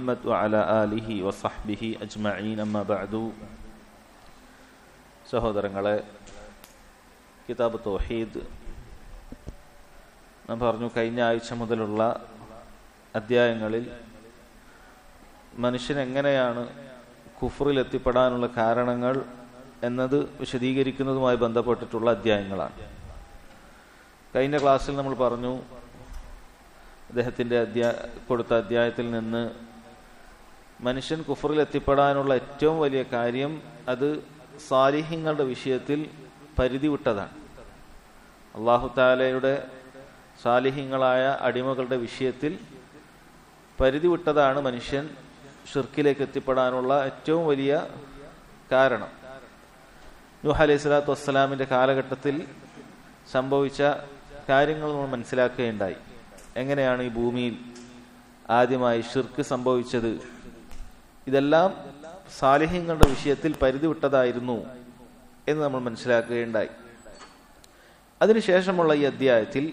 محمد وعلى آله وصحبه أجمعين أما بعد സഹോദരങ്ങളെ കിതാബ് തൗഹീദ് നാം പറഞ്ഞു കഴിഞ്ഞ ആഴ്ച മുതലുള്ള അധ്യായങ്ങളിൽ മനുഷ്യൻ എങ്ങനെയാണ് കുഫറിൽ എത്തിപ്പെടാനുള്ള കാരണങ്ങൾ എന്നത് വിശദീകരിക്കുന്നതുമായി ബന്ധപ്പെട്ടിട്ടുള്ള അധ്യായങ്ങളാണ് കഴിഞ്ഞ ക്ലാസ്സിൽ നമ്മൾ പറഞ്ഞു അദ്ദേഹത്തിൻ്റെ അധ്യാ കൊടുത്ത അധ്യായത്തിൽ നിന്ന് മനുഷ്യൻ കുഫറിൽ എത്തിപ്പെടാനുള്ള ഏറ്റവും വലിയ കാര്യം അത് സാലിഹ്യങ്ങളുടെ വിഷയത്തിൽ പരിധി വിട്ടതാണ് അള്ളാഹു താലയുടെ സാലിഹ്യങ്ങളായ അടിമകളുടെ വിഷയത്തിൽ പരിധി വിട്ടതാണ് മനുഷ്യൻ ഷിർക്കിലേക്ക് എത്തിപ്പെടാനുള്ള ഏറ്റവും വലിയ കാരണം നൂഹ് അലൈഹി സ്വലാത്തു വസ്സലാമിന്റെ കാലഘട്ടത്തിൽ സംഭവിച്ച കാര്യങ്ങൾ നമ്മൾ മനസ്സിലാക്കുകയുണ്ടായി എങ്ങനെയാണ് ഈ ഭൂമിയിൽ ആദ്യമായി ഷിർക്ക് സംഭവിച്ചത് ഇതെല്ലാം സാലിഹ്യങ്ങളുടെ വിഷയത്തിൽ പരിധി വിട്ടതായിരുന്നു എന്ന് നമ്മൾ മനസ്സിലാക്കുകയുണ്ടായി അതിനുശേഷമുള്ള ഈ അധ്യായത്തിൽ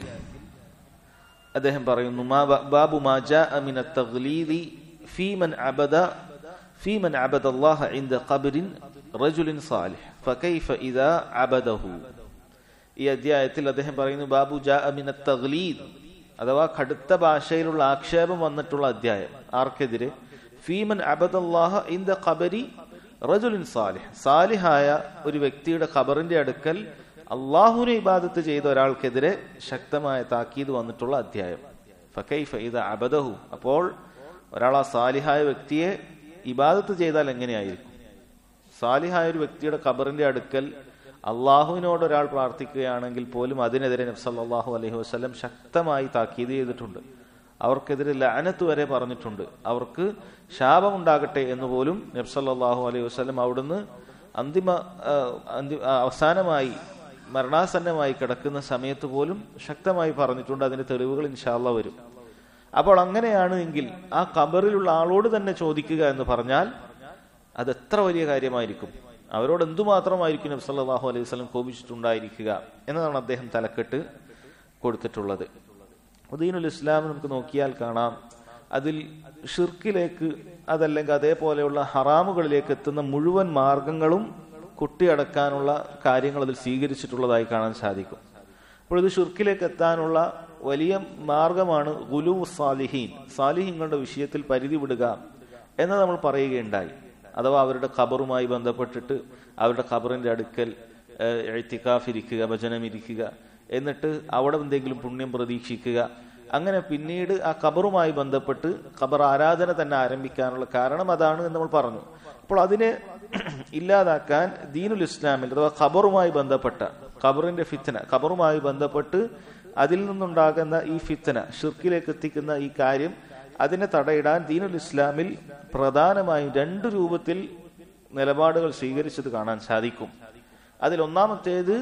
അദ്ദേഹം പറയുന്നു ബാബു മാജ അമിന തഗ്ലീദി ഫീമൻ അബദ ഫീമൻ അബദ അല്ലാഹ ഇൻദ ഖബറിൻ റജുലിൻ സാലിഹ് ഫകൈഫ ഇദാ അബദഹു ഈ അധ്യായത്തിൽ അദ്ദേഹം പറയുന്നു ബാബു ജാ അമിന തഗ്ലീദ് അഥവാ കടുത്ത ഭാഷയിലുള്ള ആക്ഷേപം വന്നിട്ടുള്ള അധ്യായം ആർക്കെതിരെ ഫീമൻ അബദല്ലാഹ ഇൻ ദ ഖബരി റജുലിൻ സാലിഹ് സാലിഹായ ഒരു വ്യക്തിയുടെ ഖബറിന്റെ അടുക്കൽ അള്ളാഹുനെ ഇബാദത്ത് ചെയ്ത ഒരാൾക്കെതിരെ ശക്തമായ താക്കീത് വന്നിട്ടുള്ള അധ്യായം ഫക്കൈഫ ഇത് അബദഹു അപ്പോൾ ഒരാൾ ആ സാലിഹായ വ്യക്തിയെ ഇബാദത്ത് ചെയ്താൽ എങ്ങനെയായിരിക്കും സാലിഹായ ഒരു വ്യക്തിയുടെ ഖബറിന്റെ അടുക്കൽ അള്ളാഹുവിനോട് ഒരാൾ പ്രാർത്ഥിക്കുകയാണെങ്കിൽ പോലും അതിനെതിരെ നബ്സല്ലാഹു അലൈഹി വസ്ലം ശക്തമായി താക്കീത് ചെയ്തിട്ടുണ്ട് അവർക്കെതിരെ ലാനത്ത് വരെ പറഞ്ഞിട്ടുണ്ട് അവർക്ക് ശാപമുണ്ടാകട്ടെ എന്ന് പോലും നബ്സല്ലാഹു അലൈഹി വസ്ലം അവിടുന്ന് അന്തിമ അവസാനമായി മരണാസന്നമായി കിടക്കുന്ന സമയത്ത് പോലും ശക്തമായി പറഞ്ഞിട്ടുണ്ട് അതിന്റെ തെളിവുകൾ ഇൻഷാല്ല വരും അപ്പോൾ അങ്ങനെയാണ് എങ്കിൽ ആ കബറിലുള്ള ആളോട് തന്നെ ചോദിക്കുക എന്ന് പറഞ്ഞാൽ അത് എത്ര വലിയ കാര്യമായിരിക്കും അവരോട് എന്തുമാത്രമായിരിക്കും നബി സല്ലല്ലാഹു അലൈഹി വസല്ലം കോപിച്ചിട്ടുണ്ടായിരിക്കുക എന്നതാണ് അദ്ദേഹം തലക്കെട്ട് കൊടുത്തിട്ടുള്ളത് ഉദീനുൽ ഇസ്ലാം നമുക്ക് നോക്കിയാൽ കാണാം അതിൽ ഷിർക്കിലേക്ക് അതല്ലെങ്കിൽ അതേപോലെയുള്ള ഹറാമുകളിലേക്ക് എത്തുന്ന മുഴുവൻ മാർഗങ്ങളും കുട്ടിയടക്കാനുള്ള കാര്യങ്ങൾ അതിൽ സ്വീകരിച്ചിട്ടുള്ളതായി കാണാൻ സാധിക്കും അപ്പോൾ ഇത് ഷിർക്കിലേക്ക് എത്താനുള്ള വലിയ മാർഗമാണ് ഗുലു സാലിഹീൻ സാലിഹീങ്ങളുടെ വിഷയത്തിൽ പരിധി വിടുക എന്ന് നമ്മൾ പറയുകയുണ്ടായി അഥവാ അവരുടെ ഖബറുമായി ബന്ധപ്പെട്ടിട്ട് അവരുടെ ഖബറിന്റെ അടുക്കൽ എഴുത്തിക്കാഫ് ഇരിക്കുക ഭജനം ഇരിക്കുക എന്നിട്ട് അവിടെ എന്തെങ്കിലും പുണ്യം പ്രതീക്ഷിക്കുക അങ്ങനെ പിന്നീട് ആ ഖബറുമായി ബന്ധപ്പെട്ട് ഖബർ ആരാധന തന്നെ ആരംഭിക്കാനുള്ള കാരണം അതാണ് എന്ന് നമ്മൾ പറഞ്ഞു അപ്പോൾ അതിനെ ഇല്ലാതാക്കാൻ ദീനുൽ ഇസ്ലാമിൽ അഥവാ ഖബറുമായി ബന്ധപ്പെട്ട ഖബറിന്റെ ഫിത്തന ഖബറുമായി ബന്ധപ്പെട്ട് അതിൽ നിന്നുണ്ടാകുന്ന ഈ ഫിത്തന ഷിർക്കിലേക്ക് എത്തിക്കുന്ന ഈ കാര്യം അതിനെ തടയിടാൻ ദീനുൽ ഇസ്ലാമിൽ പ്രധാനമായും രണ്ട് രൂപത്തിൽ നിലപാടുകൾ സ്വീകരിച്ചത് കാണാൻ സാധിക്കും അതിൽ ഒന്നാമത്തേത്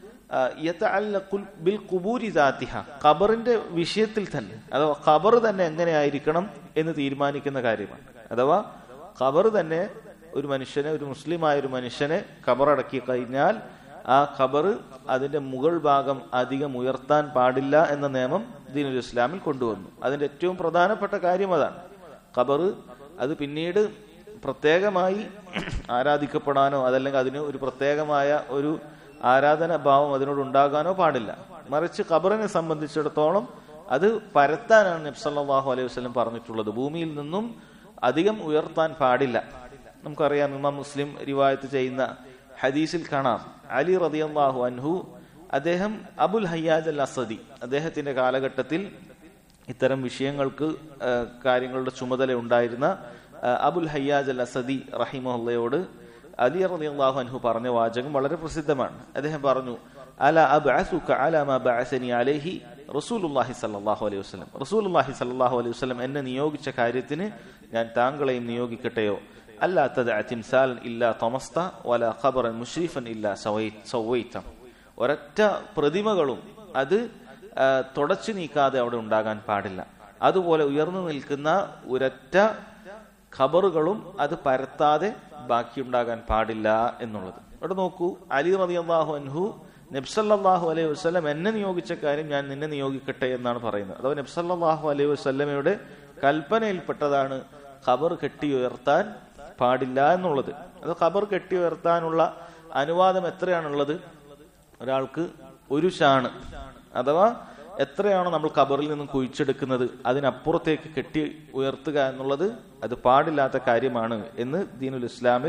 ബിൽ കുബൂരി ദാത്തിഹ ഖബറിന്റെ വിഷയത്തിൽ തന്നെ അഥവാ ഖബർ തന്നെ എങ്ങനെയായിരിക്കണം എന്ന് തീരുമാനിക്കുന്ന കാര്യമാണ് അഥവാ ഖബർ തന്നെ ഒരു മനുഷ്യനെ ഒരു മുസ്ലിമായ ഒരു മനുഷ്യനെ ഖബറടക്കി കഴിഞ്ഞാൽ ആ ഖബർ അതിന്റെ മുകൾ ഭാഗം അധികം ഉയർത്താൻ പാടില്ല എന്ന നിയമം ദീനുൽ ഇസ്ലാമിൽ കൊണ്ടുവന്നു അതിന്റെ ഏറ്റവും പ്രധാനപ്പെട്ട കാര്യം അതാണ് ഖബർ അത് പിന്നീട് പ്രത്യേകമായി ആരാധിക്കപ്പെടാനോ അതല്ലെങ്കിൽ അതിന് ഒരു പ്രത്യേകമായ ഒരു ആരാധന ഭാവം അതിനോട് ഉണ്ടാകാനോ പാടില്ല മറിച്ച് ഖബറിനെ സംബന്ധിച്ചിടത്തോളം അത് പരത്താനാണ് നബ്സല്ലാഹു അലൈഹി വസ്ലം പറഞ്ഞിട്ടുള്ളത് ഭൂമിയിൽ നിന്നും അധികം ഉയർത്താൻ പാടില്ല നമുക്കറിയാം ഇമാം മുസ്ലിം റിവായത്ത് ചെയ്യുന്ന ഹദീസിൽ കാണാം അലി റതിയല്ലാഹു അൻഹു അദ്ദേഹം അബുൽ ഹയ്യാജ് അൽ അസദി അദ്ദേഹത്തിന്റെ കാലഘട്ടത്തിൽ ഇത്തരം വിഷയങ്ങൾക്ക് കാര്യങ്ങളുടെ ചുമതല ഉണ്ടായിരുന്ന അബുൽ ഹയ്യാജ് അൽ അസദി റഹിമുള്ളയോട് അലി റളിയല്ലാഹു അൻഹു പറഞ്ഞ വാചകം വളരെ പ്രസിദ്ധമാണ് അദ്ദേഹം പറഞ്ഞു അല അബ്അസുക അല മാ ബഅസനി അലൈഹി റസൂലുള്ളാഹി സ്വല്ലല്ലാഹു അലൈഹി വസല്ലം റസൂലുള്ളാഹി സ്വല്ലല്ലാഹു അലൈഹി വസല്ലം എന്നെ നിയോഗിച്ച കാര്യത്തിന് ഞാൻ താങ്കളെയും നിയോഗിക്കട്ടെയോ അല്ലാ തദഅ തിംസാലൻ ഇല്ലാ തമസ്ത വല ഖബറൻ മുഷ്രിഫൻ ഇല്ലാ സവൈത ഒരൊറ്റ പ്രതിമകളും അത് തുടച്ചു നീക്കാതെ അവിടെ ഉണ്ടാകാൻ പാടില്ല അതുപോലെ ഉയർന്നു നിൽക്കുന്ന ഒരൊറ്റ ഖബറുകളും അത് പരത്താതെ ബാക്കിയുണ്ടാകാൻ പാടില്ല എന്നുള്ളത് ഇവിടെ നോക്കൂ അലി റതി അള്ളാഹു അൻഹു നബ്സല്ലാഹു അലൈഹി വസ്ലം എന്നെ നിയോഗിച്ച കാര്യം ഞാൻ നിന്നെ നിയോഗിക്കട്ടെ എന്നാണ് പറയുന്നത് അഥവാ നബ്സല്ലാഹു അലൈഹി വസ്ലമയുടെ കൽപ്പനയിൽപ്പെട്ടതാണ് ഖബർ കെട്ടി ഉയർത്താൻ പാടില്ല എന്നുള്ളത് അത് ഖബർ കെട്ടി ഉയർത്താനുള്ള അനുവാദം എത്രയാണുള്ളത് ഒരാൾക്ക് ഒരു ഷാണ് അഥവാ എത്രയാണോ നമ്മൾ ഖബറിൽ നിന്നും കുഴിച്ചെടുക്കുന്നത് അതിനപ്പുറത്തേക്ക് കെട്ടി ഉയർത്തുക എന്നുള്ളത് അത് പാടില്ലാത്ത കാര്യമാണ് എന്ന് ദീനുൽ ഇസ്ലാമിൽ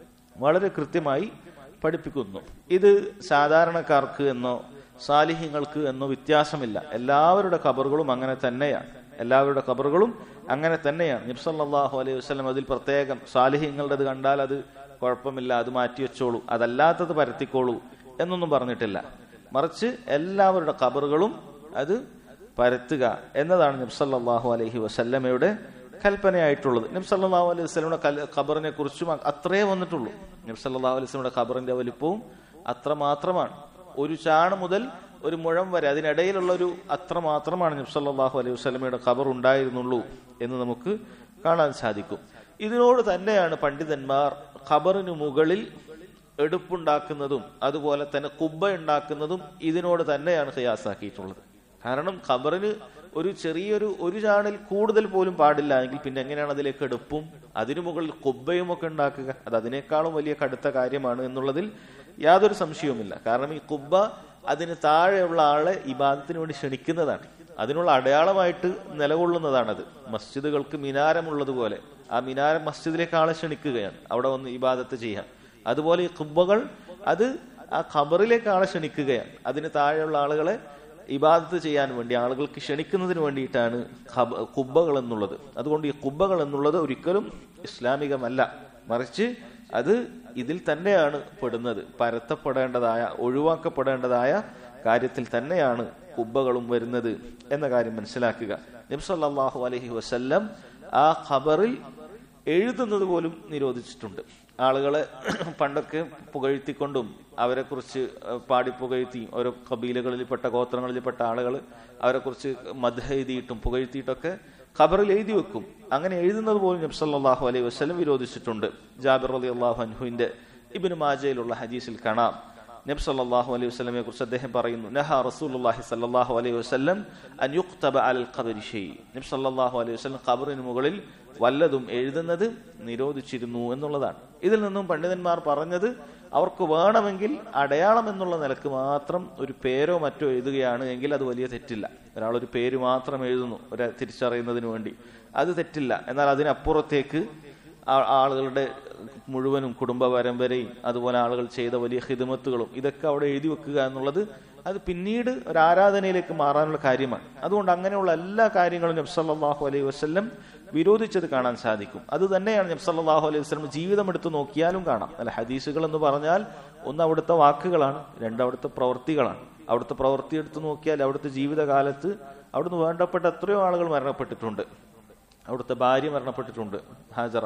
വളരെ കൃത്യമായി പഠിപ്പിക്കുന്നു ഇത് സാധാരണക്കാർക്ക് എന്നോ സാലിഹ്യങ്ങൾക്ക് എന്നോ വ്യത്യാസമില്ല എല്ലാവരുടെ ഖബറുകളും അങ്ങനെ തന്നെയാണ് എല്ലാവരുടെ ഖബറുകളും അങ്ങനെ തന്നെയാണ് നിബ്സല്ലാഹു അലൈഹി വസ്ലം അതിൽ പ്രത്യേകം സാലിഹ്യങ്ങളുടേത് കണ്ടാൽ അത് കുഴപ്പമില്ല അത് മാറ്റി വെച്ചോളൂ അതല്ലാത്തത് പരത്തിക്കോളൂ എന്നൊന്നും പറഞ്ഞിട്ടില്ല മറിച്ച് എല്ലാവരുടെ ഖബറുകളും അത് പരത്തുക എന്നതാണ് നബ്സല്ലാഹു അലൈഹി വസല്ലമയുടെ കൽപ്പനയായിട്ടുള്ളത് നബ്സല്ലാഹു അലൈഹി വസ്ലമിയുടെ ഖബറിനെ കുറിച്ചും അത്രേ വന്നിട്ടുള്ളൂ നബ്സല്ലാഹു അലൈഹി വസ്ലമിയുടെ ഖബറിന്റെ വലിപ്പവും അത്ര മാത്രമാണ് ഒരു ചാണ് മുതൽ ഒരു മുഴം വരെ അതിനിടയിലുള്ള ഒരു അത്ര മാത്രമാണ് നബ്സല്ലാഹു അലൈഹി വസ്ലമയുടെ ഖബർ ഉണ്ടായിരുന്നുള്ളൂ എന്ന് നമുക്ക് കാണാൻ സാധിക്കും ഇതിനോട് തന്നെയാണ് പണ്ഡിതന്മാർ ഖബറിന് മുകളിൽ എടുപ്പുണ്ടാക്കുന്നതും അതുപോലെ തന്നെ കുബ്ബ ഉണ്ടാക്കുന്നതും ഇതിനോട് തന്നെയാണ് ഖിയാസാക്കിയിട്ടുള്ളത് കാരണം ഖബറിന് ഒരു ചെറിയൊരു ഒരു ചാണിൽ കൂടുതൽ പോലും പാടില്ല എങ്കിൽ പിന്നെ എങ്ങനെയാണ് അതിലേക്ക് എടുപ്പും അതിനു മുകളിൽ കുബ്ബയും ഒക്കെ ഉണ്ടാക്കുക അത് അതിനേക്കാളും വലിയ കടുത്ത കാര്യമാണ് എന്നുള്ളതിൽ യാതൊരു സംശയവുമില്ല കാരണം ഈ കുബ്ബ അതിന് താഴെയുള്ള ആളെ ഇബാദത്തിന് വേണ്ടി ക്ഷണിക്കുന്നതാണ് അതിനുള്ള അടയാളമായിട്ട് നിലകൊള്ളുന്നതാണത് മസ്ജിദുകൾക്ക് മിനാരമുള്ളതുപോലെ ആ മിനാരം മസ്ജിദിലേക്ക് ആളെ ക്ഷണിക്കുകയാണ് അവിടെ വന്ന് ഇബാദത്ത് ചെയ്യാൻ അതുപോലെ ഈ കുബ്ബകൾ അത് ആ ഖബറിലേക്ക് ആളെ ക്ഷണിക്കുകയാണ് അതിന് താഴെയുള്ള ആളുകളെ ഇബാദത്ത് ചെയ്യാൻ വേണ്ടി ആളുകൾക്ക് ക്ഷണിക്കുന്നതിന് വേണ്ടിയിട്ടാണ് കുബ്ബകൾ എന്നുള്ളത് അതുകൊണ്ട് ഈ കുബ്ബകൾ എന്നുള്ളത് ഒരിക്കലും ഇസ്ലാമികമല്ല മറിച്ച് അത് ഇതിൽ തന്നെയാണ് പെടുന്നത് പരത്തപ്പെടേണ്ടതായ ഒഴിവാക്കപ്പെടേണ്ടതായ കാര്യത്തിൽ തന്നെയാണ് കുബ്ബകളും വരുന്നത് എന്ന കാര്യം മനസ്സിലാക്കുക നിബ്സല്ലാഹു അലഹി വസല്ലം ആ ഖബറിൽ എഴുതുന്നത് പോലും നിരോധിച്ചിട്ടുണ്ട് ആളുകളെ പണ്ടൊക്കെ പുകഴ്ത്തിക്കൊണ്ടും അവരെ കുറിച്ച് പാടി പുകഴ്ത്തി ഓരോ കബീലകളിൽപ്പെട്ട ഗോത്രങ്ങളിൽപ്പെട്ട ആളുകൾ അവരെ കുറിച്ച് മധ എഴുതിയിട്ടും പുകഴ്ത്തിയിട്ടൊക്കെ ഖബറിൽ എഴുതി വെക്കും അങ്ങനെ എഴുതുന്നത് പോലും നബ്സല്ലാഹു അലൈഹി വസ്ലം വിരോധിച്ചിട്ടുണ്ട് ജാബിർ അലി അള്ളാഹു അൻഹുവിന്റെ ഇബിന് മാജയിലുള്ള ഹദീസിൽ കാണാം നബി സല്ലല്ലാഹു അലൈഹി വസല്ലമയെ കുറിച്ച് അദ്ദേഹം പറയുന്നു നഹ റസൂലുള്ളാഹി സല്ലല്ലാഹു അലൈഹി വസല്ലം അൻ യുക്തബ അലൽ ഖബരി ഷൈ നബി സല്ലല്ലാഹു അലൈഹി വസല്ലം ഖബറിന് മുകളിൽ വല്ലതും എഴുതുന്നത് നിരോധിച്ചിരുന്നു എന്നുള്ളതാണ് ഇതിൽ നിന്നും പണ്ഡിതന്മാർ പറഞ്ഞത് അവർക്ക് വേണമെങ്കിൽ അടയാളം എന്നുള്ള നിലക്ക് മാത്രം ഒരു പേരോ മറ്റോ എഴുതുകയാണ് എങ്കിൽ അത് വലിയ തെറ്റില്ല ഒരാൾ ഒരു പേര് മാത്രം എഴുതുന്നു ഒരു തിരിച്ചറിയുന്നതിന് വേണ്ടി അത് തെറ്റില്ല എന്നാൽ അതിനപ്പുറത്തേക്ക് ആളുകളുടെ മുഴുവനും കുടുംബ പരമ്പരയും അതുപോലെ ആളുകൾ ചെയ്ത വലിയ ഹിദമത്തുകളും ഇതൊക്കെ അവിടെ എഴുതി വെക്കുക എന്നുള്ളത് അത് പിന്നീട് ഒരു ആരാധനയിലേക്ക് മാറാനുള്ള കാര്യമാണ് അതുകൊണ്ട് അങ്ങനെയുള്ള എല്ലാ കാര്യങ്ങളും നബ്സല്ലാഹു അലൈഹി വസ്ല്ലം വിരോധിച്ചത് കാണാൻ സാധിക്കും അത് തന്നെയാണ് നബ്സല്ലാഹു അലൈഹി വസ്ലം ജീവിതം എടുത്ത് നോക്കിയാലും കാണാം അല്ല ഹദീസുകൾ എന്ന് പറഞ്ഞാൽ ഒന്ന് അവിടുത്തെ വാക്കുകളാണ് രണ്ട് അവിടുത്തെ പ്രവൃത്തികളാണ് അവിടുത്തെ പ്രവൃത്തി എടുത്ത് നോക്കിയാൽ അവിടുത്തെ ജീവിതകാലത്ത് അവിടുന്ന് വേണ്ടപ്പെട്ട എത്രയോ ആളുകൾ മരണപ്പെട്ടിട്ടുണ്ട് അവിടുത്തെ ഭാര്യ മരണപ്പെട്ടിട്ടുണ്ട് ഹാജറ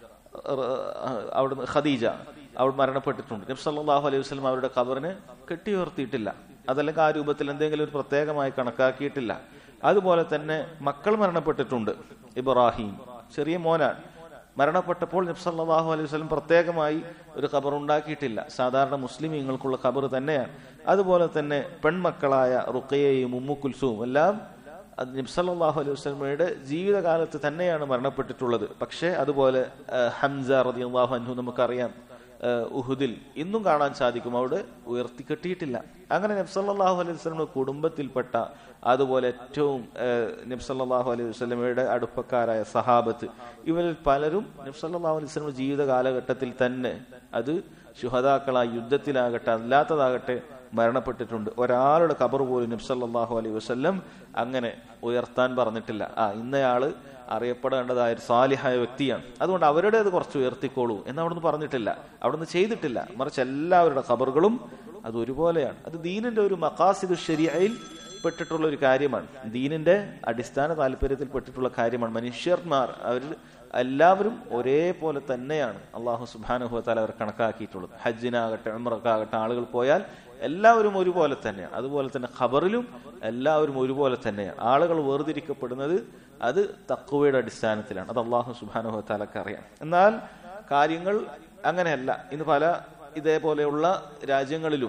അവിടുന്ന് ഖദീജ അവിടെ മരണപ്പെട്ടിട്ടുണ്ട് നബി സല്ലല്ലാഹു അലൈഹി വസല്ലം അവരുടെ ഖബറിനെ കെട്ടിയുയർത്തിയിട്ടില്ല അതല്ലെങ്കിൽ ആ രൂപത്തിൽ എന്തെങ്കിലും ഒരു പ്രത്യേകമായി കണക്കാക്കിയിട്ടില്ല അതുപോലെ തന്നെ മക്കൾ മരണപ്പെട്ടിട്ടുണ്ട് ഇബ്രാഹിം ചെറിയ മോനാണ് മരണപ്പെട്ടപ്പോൾ നബി സല്ലല്ലാഹു അലൈഹി വസല്ലം പ്രത്യേകമായി ഒരു ഖബർ ഉണ്ടാക്കിയിട്ടില്ല സാധാരണ മുസ്ലിമീങ്ങൾക്കുള്ള ഖബർ തന്നെയാണ് അതുപോലെ തന്നെ പെൺമക്കളായ റുഖയെയും ഉമ്മു കുൽസുവും എല്ലാം നബ്സല്ലാഹു അലൈഹി വസ്ലമയുടെ ജീവിതകാലത്ത് തന്നെയാണ് മരണപ്പെട്ടിട്ടുള്ളത് പക്ഷേ അതുപോലെ ഹംസ റതി അള്ളാഹു അൻഹു നമുക്കറിയാം ഉഹുദിൽ ഇന്നും കാണാൻ സാധിക്കും അവിടെ ഉയർത്തിക്കെട്ടിയിട്ടില്ല അങ്ങനെ നബ്സല്ലാഹു അലൈഹി വസ്ലമിന്റെ കുടുംബത്തിൽപ്പെട്ട അതുപോലെ ഏറ്റവും നബ്സല്ലാഹു അലൈഹി വസ്ലമയുടെ അടുപ്പക്കാരായ സഹാബത്ത് ഇവരിൽ പലരും നബ്സല്ലാഹു അലൈഹി വസ്ലമിന്റെ ജീവിത കാലഘട്ടത്തിൽ തന്നെ അത് ശുഹതാക്കളായ യുദ്ധത്തിലാകട്ടെ അല്ലാത്തതാകട്ടെ മരണപ്പെട്ടിട്ടുണ്ട് ഒരാളുടെ ഖബർ പോലും നബ്സല്ലാഹു അലൈഹി വസ്ല്ലം അങ്ങനെ ഉയർത്താൻ പറഞ്ഞിട്ടില്ല ആ ഇന്നയാള് അറിയപ്പെടേണ്ടതായ ഒരു സാലിഹായ വ്യക്തിയാണ് അതുകൊണ്ട് അവരുടേത് കുറച്ച് ഉയർത്തിക്കോളൂ എന്ന് അവിടുന്ന് പറഞ്ഞിട്ടില്ല അവിടുന്ന് ചെയ്തിട്ടില്ല മറിച്ച് എല്ലാവരുടെ ഖബറുകളും അത് ഒരുപോലെയാണ് അത് ദീനിന്റെ ഒരു മക്കാസിദ് ശരിയയിൽ പെട്ടിട്ടുള്ള ഒരു കാര്യമാണ് ദീനിന്റെ അടിസ്ഥാന താല്പര്യത്തിൽ പെട്ടിട്ടുള്ള കാര്യമാണ് മനുഷ്യർമാർ അവർ എല്ലാവരും ഒരേപോലെ തന്നെയാണ് അള്ളാഹു സുബാനുഭവത്താൽ അവർ കണക്കാക്കിയിട്ടുള്ളത് ഹജ്ജിനാകട്ടെ ഉമ്രക്കാകട്ടെ ആളുകൾ പോയാൽ എല്ലാവരും ഒരുപോലെ തന്നെയാണ് അതുപോലെ തന്നെ ഖബറിലും എല്ലാവരും ഒരുപോലെ തന്നെയാണ് ആളുകൾ വേർതിരിക്കപ്പെടുന്നത് അത് തക്കുവയുടെ അടിസ്ഥാനത്തിലാണ് അത് അള്ളാഹു സുബാനുഭവത്താലൊക്കെ അറിയാം എന്നാൽ കാര്യങ്ങൾ അങ്ങനെയല്ല ഇന്ന് പല ഇതേപോലെയുള്ള രാജ്യങ്ങളിലും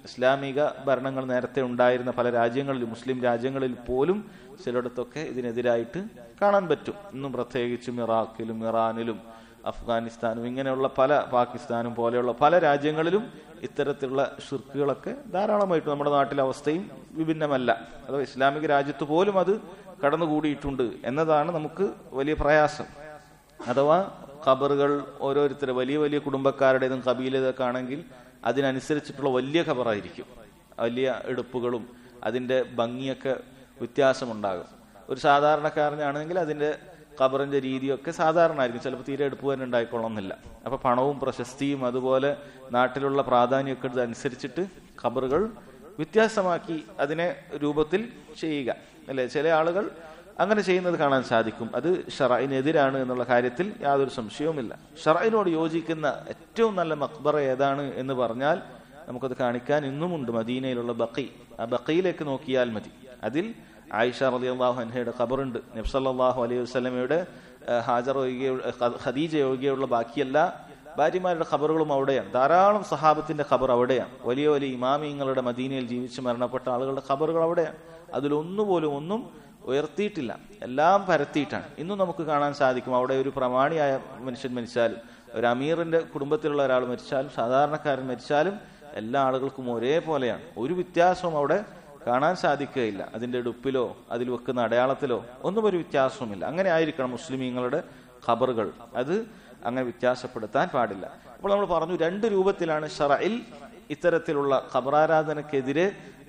ഇസ്ലാമിക ഭരണങ്ങൾ നേരത്തെ ഉണ്ടായിരുന്ന പല രാജ്യങ്ങളിൽ മുസ്ലിം രാജ്യങ്ങളിൽ പോലും ചിലയിടത്തൊക്കെ ഇതിനെതിരായിട്ട് കാണാൻ പറ്റും ഇന്നും പ്രത്യേകിച്ചും ഇറാഖിലും ഇറാനിലും അഫ്ഗാനിസ്ഥാനും ഇങ്ങനെയുള്ള പല പാകിസ്ഥാനും പോലെയുള്ള പല രാജ്യങ്ങളിലും ഇത്തരത്തിലുള്ള ഷിർക്കുകളൊക്കെ ധാരാളമായിട്ട് നമ്മുടെ നാട്ടിലെ അവസ്ഥയും വിഭിന്നമല്ല അഥവാ ഇസ്ലാമിക രാജ്യത്ത് പോലും അത് കടന്നുകൂടിയിട്ടുണ്ട് എന്നതാണ് നമുക്ക് വലിയ പ്രയാസം അഥവാ ഖബറുകൾ ഓരോരുത്തരെ വലിയ വലിയ കുടുംബക്കാരുടേതും കബീലതൊക്കെ ആണെങ്കിൽ അതിനനുസരിച്ചിട്ടുള്ള വലിയ ഖബറായിരിക്കും വലിയ എടുപ്പുകളും അതിന്റെ ഭംഗിയൊക്കെ വ്യത്യാസമുണ്ടാകും ഒരു സാധാരണക്കാരനാണെങ്കിൽ അതിന്റെ ഖബറിന്റെ രീതിയൊക്കെ സാധാരണ ആയിരിക്കും ചിലപ്പോൾ തീരെ എടുപ്പ് തന്നെ ഉണ്ടായിക്കൊള്ളുന്നില്ല അപ്പൊ പണവും പ്രശസ്തിയും അതുപോലെ നാട്ടിലുള്ള പ്രാധാന്യമൊക്കെ അനുസരിച്ചിട്ട് ഖബറുകൾ വ്യത്യാസമാക്കി അതിനെ രൂപത്തിൽ ചെയ്യുക അല്ലെ ചില ആളുകൾ അങ്ങനെ ചെയ്യുന്നത് കാണാൻ സാധിക്കും അത് ഷറൈനെതിരാണ് എന്നുള്ള കാര്യത്തിൽ യാതൊരു സംശയവുമില്ല ഷറൈനോട് യോജിക്കുന്ന ഏറ്റവും നല്ല മക്ബറ ഏതാണ് എന്ന് പറഞ്ഞാൽ നമുക്കത് കാണിക്കാൻ ഇന്നുമുണ്ട് മദീനയിലുള്ള ബക്കി ആ ബക്കയിലേക്ക് നോക്കിയാൽ മതി അതിൽ ആയിഷ റലി അള്ളാഹു അൻഹയുടെ ഖബറുണ്ട് നബ്സല്ലാഹു അലൈഹി വസ്ലമയുടെ ഹാജർ ഒഴികെ ഖദീജ ഒഴികെയുള്ള ബാക്കിയെല്ലാ ഭാര്യമാരുടെ ഖബറുകളും അവിടെയാണ് ധാരാളം സഹാബത്തിന്റെ ഖബർ അവിടെയാണ് വലിയ വലിയ ഇമാമിയങ്ങളുടെ മദീനയിൽ ജീവിച്ച് മരണപ്പെട്ട ആളുകളുടെ ഖബറുകൾ അവിടെയാണ് അതിലൊന്നുപോലും ഒന്നും ഉയർത്തിയിട്ടില്ല എല്ലാം പരത്തിയിട്ടാണ് ഇന്നും നമുക്ക് കാണാൻ സാധിക്കും അവിടെ ഒരു പ്രമാണിയായ മനുഷ്യൻ മരിച്ചാലും ഒരു അമീറിന്റെ കുടുംബത്തിലുള്ള ഒരാൾ മരിച്ചാലും സാധാരണക്കാരൻ മരിച്ചാലും എല്ലാ ആളുകൾക്കും ഒരേപോലെയാണ് ഒരു വ്യത്യാസവും അവിടെ കാണാൻ സാധിക്കുകയില്ല അതിന്റെ എടുപ്പിലോ അതിൽ വെക്കുന്ന അടയാളത്തിലോ ഒന്നും ഒരു വ്യത്യാസവുമില്ല അങ്ങനെ ആയിരിക്കണം മുസ്ലിമീങ്ങളുടെ ഖബറുകൾ അത് അങ്ങനെ വ്യത്യാസപ്പെടുത്താൻ പാടില്ല അപ്പോൾ നമ്മൾ പറഞ്ഞു രണ്ട് രൂപത്തിലാണ് ഷറയിൽ ഇത്തരത്തിലുള്ള ഖബറാരാധനക്കെതിരെ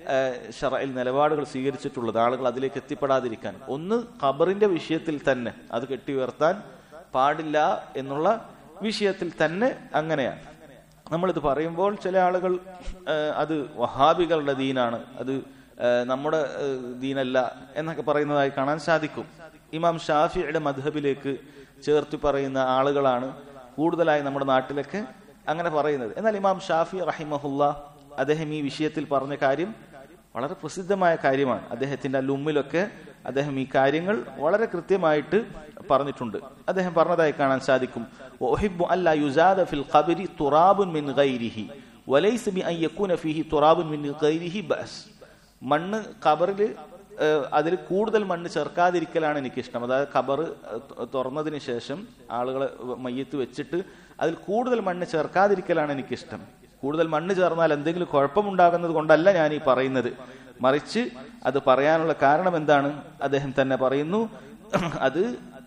ഷറയിൽ നിലപാടുകൾ സ്വീകരിച്ചിട്ടുള്ളത് ആളുകൾ അതിലേക്ക് എത്തിപ്പെടാതിരിക്കാൻ ഒന്ന് ഖബറിന്റെ വിഷയത്തിൽ തന്നെ അത് കെട്ടി ഉയർത്താൻ പാടില്ല എന്നുള്ള വിഷയത്തിൽ തന്നെ അങ്ങനെയാണ് നമ്മളിത് പറയുമ്പോൾ ചില ആളുകൾ അത് വഹാബികളുടെ ദീനാണ് അത് നമ്മുടെ ദീനല്ല എന്നൊക്കെ പറയുന്നതായി കാണാൻ സാധിക്കും ഇമാം ഷാഫിയുടെ മധബിലേക്ക് ചേർത്ത് പറയുന്ന ആളുകളാണ് കൂടുതലായി നമ്മുടെ നാട്ടിലൊക്കെ അങ്ങനെ പറയുന്നത് എന്നാൽ ഇമാം ഷാഫി റഹിമഹുല്ല അദ്ദേഹം ഈ വിഷയത്തിൽ പറഞ്ഞ കാര്യം വളരെ പ്രസിദ്ധമായ കാര്യമാണ് അദ്ദേഹത്തിന്റെ അല്ലുമ്മിലൊക്കെ അദ്ദേഹം ഈ കാര്യങ്ങൾ വളരെ കൃത്യമായിട്ട് പറഞ്ഞിട്ടുണ്ട് അദ്ദേഹം പറഞ്ഞതായി കാണാൻ സാധിക്കും ഒഹിബു അല്ല യുസാദ ഫിൽ ഖബരി തുറാബുൻ മിൻ ഗൈരിഹി വലൈസ് ബി അൻ യകൂന ഫീഹി തുറാബുൻ മിൻ ഗൈരിഹി ബസ് മണ്ണ് ഖബറിൽ അതിൽ കൂടുതൽ മണ്ണ് ചേർക്കാതിരിക്കലാണ് എനിക്കിഷ്ടം അതായത് ഖബർ തുറന്നതിന് ശേഷം ആളുകളെ മയ്യത്ത് വെച്ചിട്ട് അതിൽ കൂടുതൽ മണ്ണ് ചേർക്കാതിരിക്കലാണ് എനിക്കിഷ്ടം കൂടുതൽ മണ്ണ് ചേർന്നാൽ എന്തെങ്കിലും കുഴപ്പമുണ്ടാകുന്നത് കൊണ്ടല്ല ഞാൻ ഈ പറയുന്നത് മറിച്ച് അത് പറയാനുള്ള കാരണം എന്താണ് അദ്ദേഹം തന്നെ പറയുന്നു അത്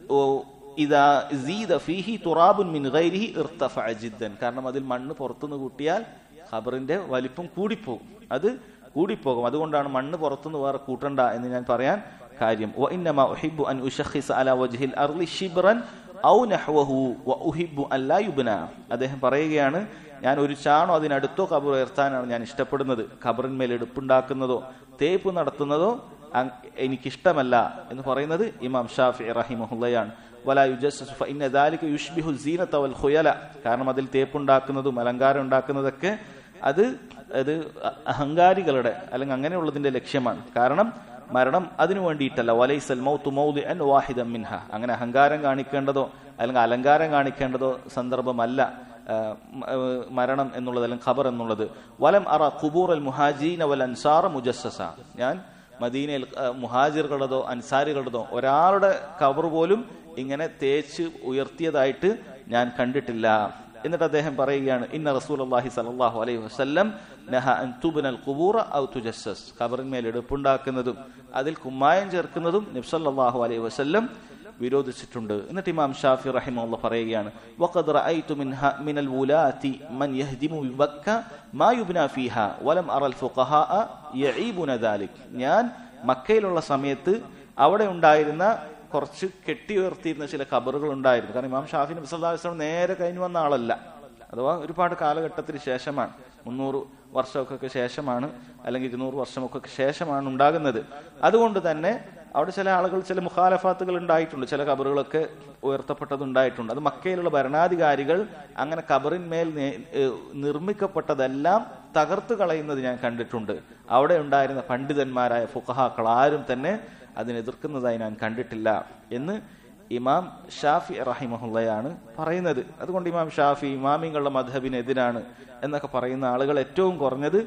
ഇതാ ഫീഹി തുറാബുൻ മിൻ ഗൈരിഹി ഇർതഫഅ ജിദ്ദൻ കാരണം അതിൽ മണ്ണ് പുറത്തുനിന്ന് കൂട്ടിയാൽ ഖബറിന്റെ വലിപ്പം കൂടിപ്പോകും അത് കൂടിപ്പോകും അതുകൊണ്ടാണ് മണ്ണ് പുറത്തുനിന്ന് വേറെ കൂട്ടണ്ട എന്ന് ഞാൻ പറയാൻ കാര്യം വഇന്നമാ ഉഹിബ്ബു അൻ ഉശഖിസ അലാ വജ്ഹിൽ അർളി ഷിബ്റൻ ഔ നഹ്വഹു വഉഹിബ്ബു അൻ ലാ യുബ്ന അദ്ദേഹം പറയുകയാണ് ഞാൻ ഒരു ചാണോ അതിനടുത്തോ ഖബർ ഉയർത്താനാണ് ഞാൻ ഇഷ്ടപ്പെടുന്നത് ഖബറിന്മേൽ എടുപ്പുണ്ടാക്കുന്നതോ തേപ്പ് നടത്തുന്നതോ എനിക്കിഷ്ടമല്ല എന്ന് പറയുന്നത് ഇമാം ഷാഫി റഹിമഹുല്ലയാണ് വലാ യുജസ്സു ഫഇന്ന ദാലിക യുഷ്ബിഹു സീനത വൽ ഖുയല കാരണം അതിൽ തേപ്പുണ്ടാക്കുന്നതും അലങ്കാരം ഉണ്ടാക്കുന്നതൊക്കെ അത് അത് അഹങ്കാരികളുടെ അല്ലെങ്കിൽ അങ്ങനെയുള്ളതിന്റെ ലക്ഷ്യമാണ് കാരണം മരണം അതിനു വേണ്ടിയിട്ടല്ല വലൈസൽ മൗത്തു മൗദി അൻ വാഹിദം മിൻഹ അങ്ങനെ അഹങ്കാരം കാണിക്കേണ്ടതോ അല്ലെങ്കിൽ അലങ്കാരം കാണിക്കേണ്ടതോ സന്ദർഭമല്ല മരണം എന്നുള്ളത് അല്ലെങ്കിൽ ഖബർ എന്നുള്ളത് വലം അറ ഖുബൂർ അൽ മുഹാജീൻ വൽ അൻസാർ മുജസ്സസ ഞാൻ മദീനയിൽ മുഹാജിറുകളതോ അൻസാരികളുടേതോ ഒരാളുടെ ഖബർ പോലും ഇങ്ങനെ തേച്ച് ഉയർത്തിയതായിട്ട് ഞാൻ കണ്ടിട്ടില്ല എന്നിട്ട് അദ്ദേഹം പറയുകയാണ് ഇന്ന റസൂൽ അള്ളാഹി സലാഹു അലൈഹി വസ്ല്ലം നഹ അൻ തുബ്നൽ ഖുബൂറ ഔ തുജസ്സസ് ഖബറിന്മേൽ എടുപ്പുണ്ടാക്കുന്നതും അതിൽ കുമ്മായം ചേർക്കുന്നതും നബ്സല്ലാഹു അലൈഹി വസല്ലം വിരോധിച്ചിട്ടുണ്ട് എന്നിട്ട് ഇമാം ഷാഫി റഹിമുള്ള പറയുകയാണ് വഖദ് റഅയ്തു മിൻ മിൻ അൽ വുലാത്തി മൻ യഹ്ദിമു ബിബക്ക മാ യുബ്ന ഫീഹ വലം അറൽ ഫുഖഹാ യഈബുന ദാലിക് ഞാൻ മക്കയിലുള്ള സമയത്ത് അവിടെ ഉണ്ടായിരുന്ന കുറച്ച് കെട്ടി ഉയർത്തിയിരുന്ന ചില ഖബറുകൾ ഉണ്ടായിരുന്നു കാരണം ഇമാം ഷാഫി നബി സല്ലല്ലാഹു അലൈഹി വസല്ലം നേരെ കഴിഞ്ഞു വന്ന ആളല്ല അഥവാ ഒരുപാട് കാലഘട്ടത്തിന് ശേഷമാണ് മുന്നൂറ് വർഷമൊക്കെ ശേഷമാണ് അല്ലെങ്കിൽ ഇരുന്നൂറ് വർഷമൊക്കെ ശേഷമാണ് ഉണ്ടാകുന്നത് അതുകൊണ്ട് തന്നെ അവിടെ ചില ആളുകൾ ചില മുഖാലഫാത്തുകൾ ഉണ്ടായിട്ടുണ്ട് ചില കബറുകളൊക്കെ ഉയർത്തപ്പെട്ടതുണ്ടായിട്ടുണ്ട് അത് മക്കയിലുള്ള ഭരണാധികാരികൾ അങ്ങനെ കബറിന്മേൽ നിർമ്മിക്കപ്പെട്ടതെല്ലാം തകർത്തു കളയുന്നത് ഞാൻ കണ്ടിട്ടുണ്ട് അവിടെ ഉണ്ടായിരുന്ന പണ്ഡിതന്മാരായ ഫുഖഹാക്കൾ ആരും തന്നെ അതിനെതിർക്കുന്നതായി ഞാൻ കണ്ടിട്ടില്ല എന്ന് ഇമാം ഷാഫി റഹിമഹുള്ളയാണ് പറയുന്നത് അതുകൊണ്ട് ഇമാം ഷാഫി ഇമാമിങ്ങളുടെ മധബിനെതിരാണ് എന്നൊക്കെ പറയുന്ന ആളുകൾ ഏറ്റവും കുറഞ്ഞത്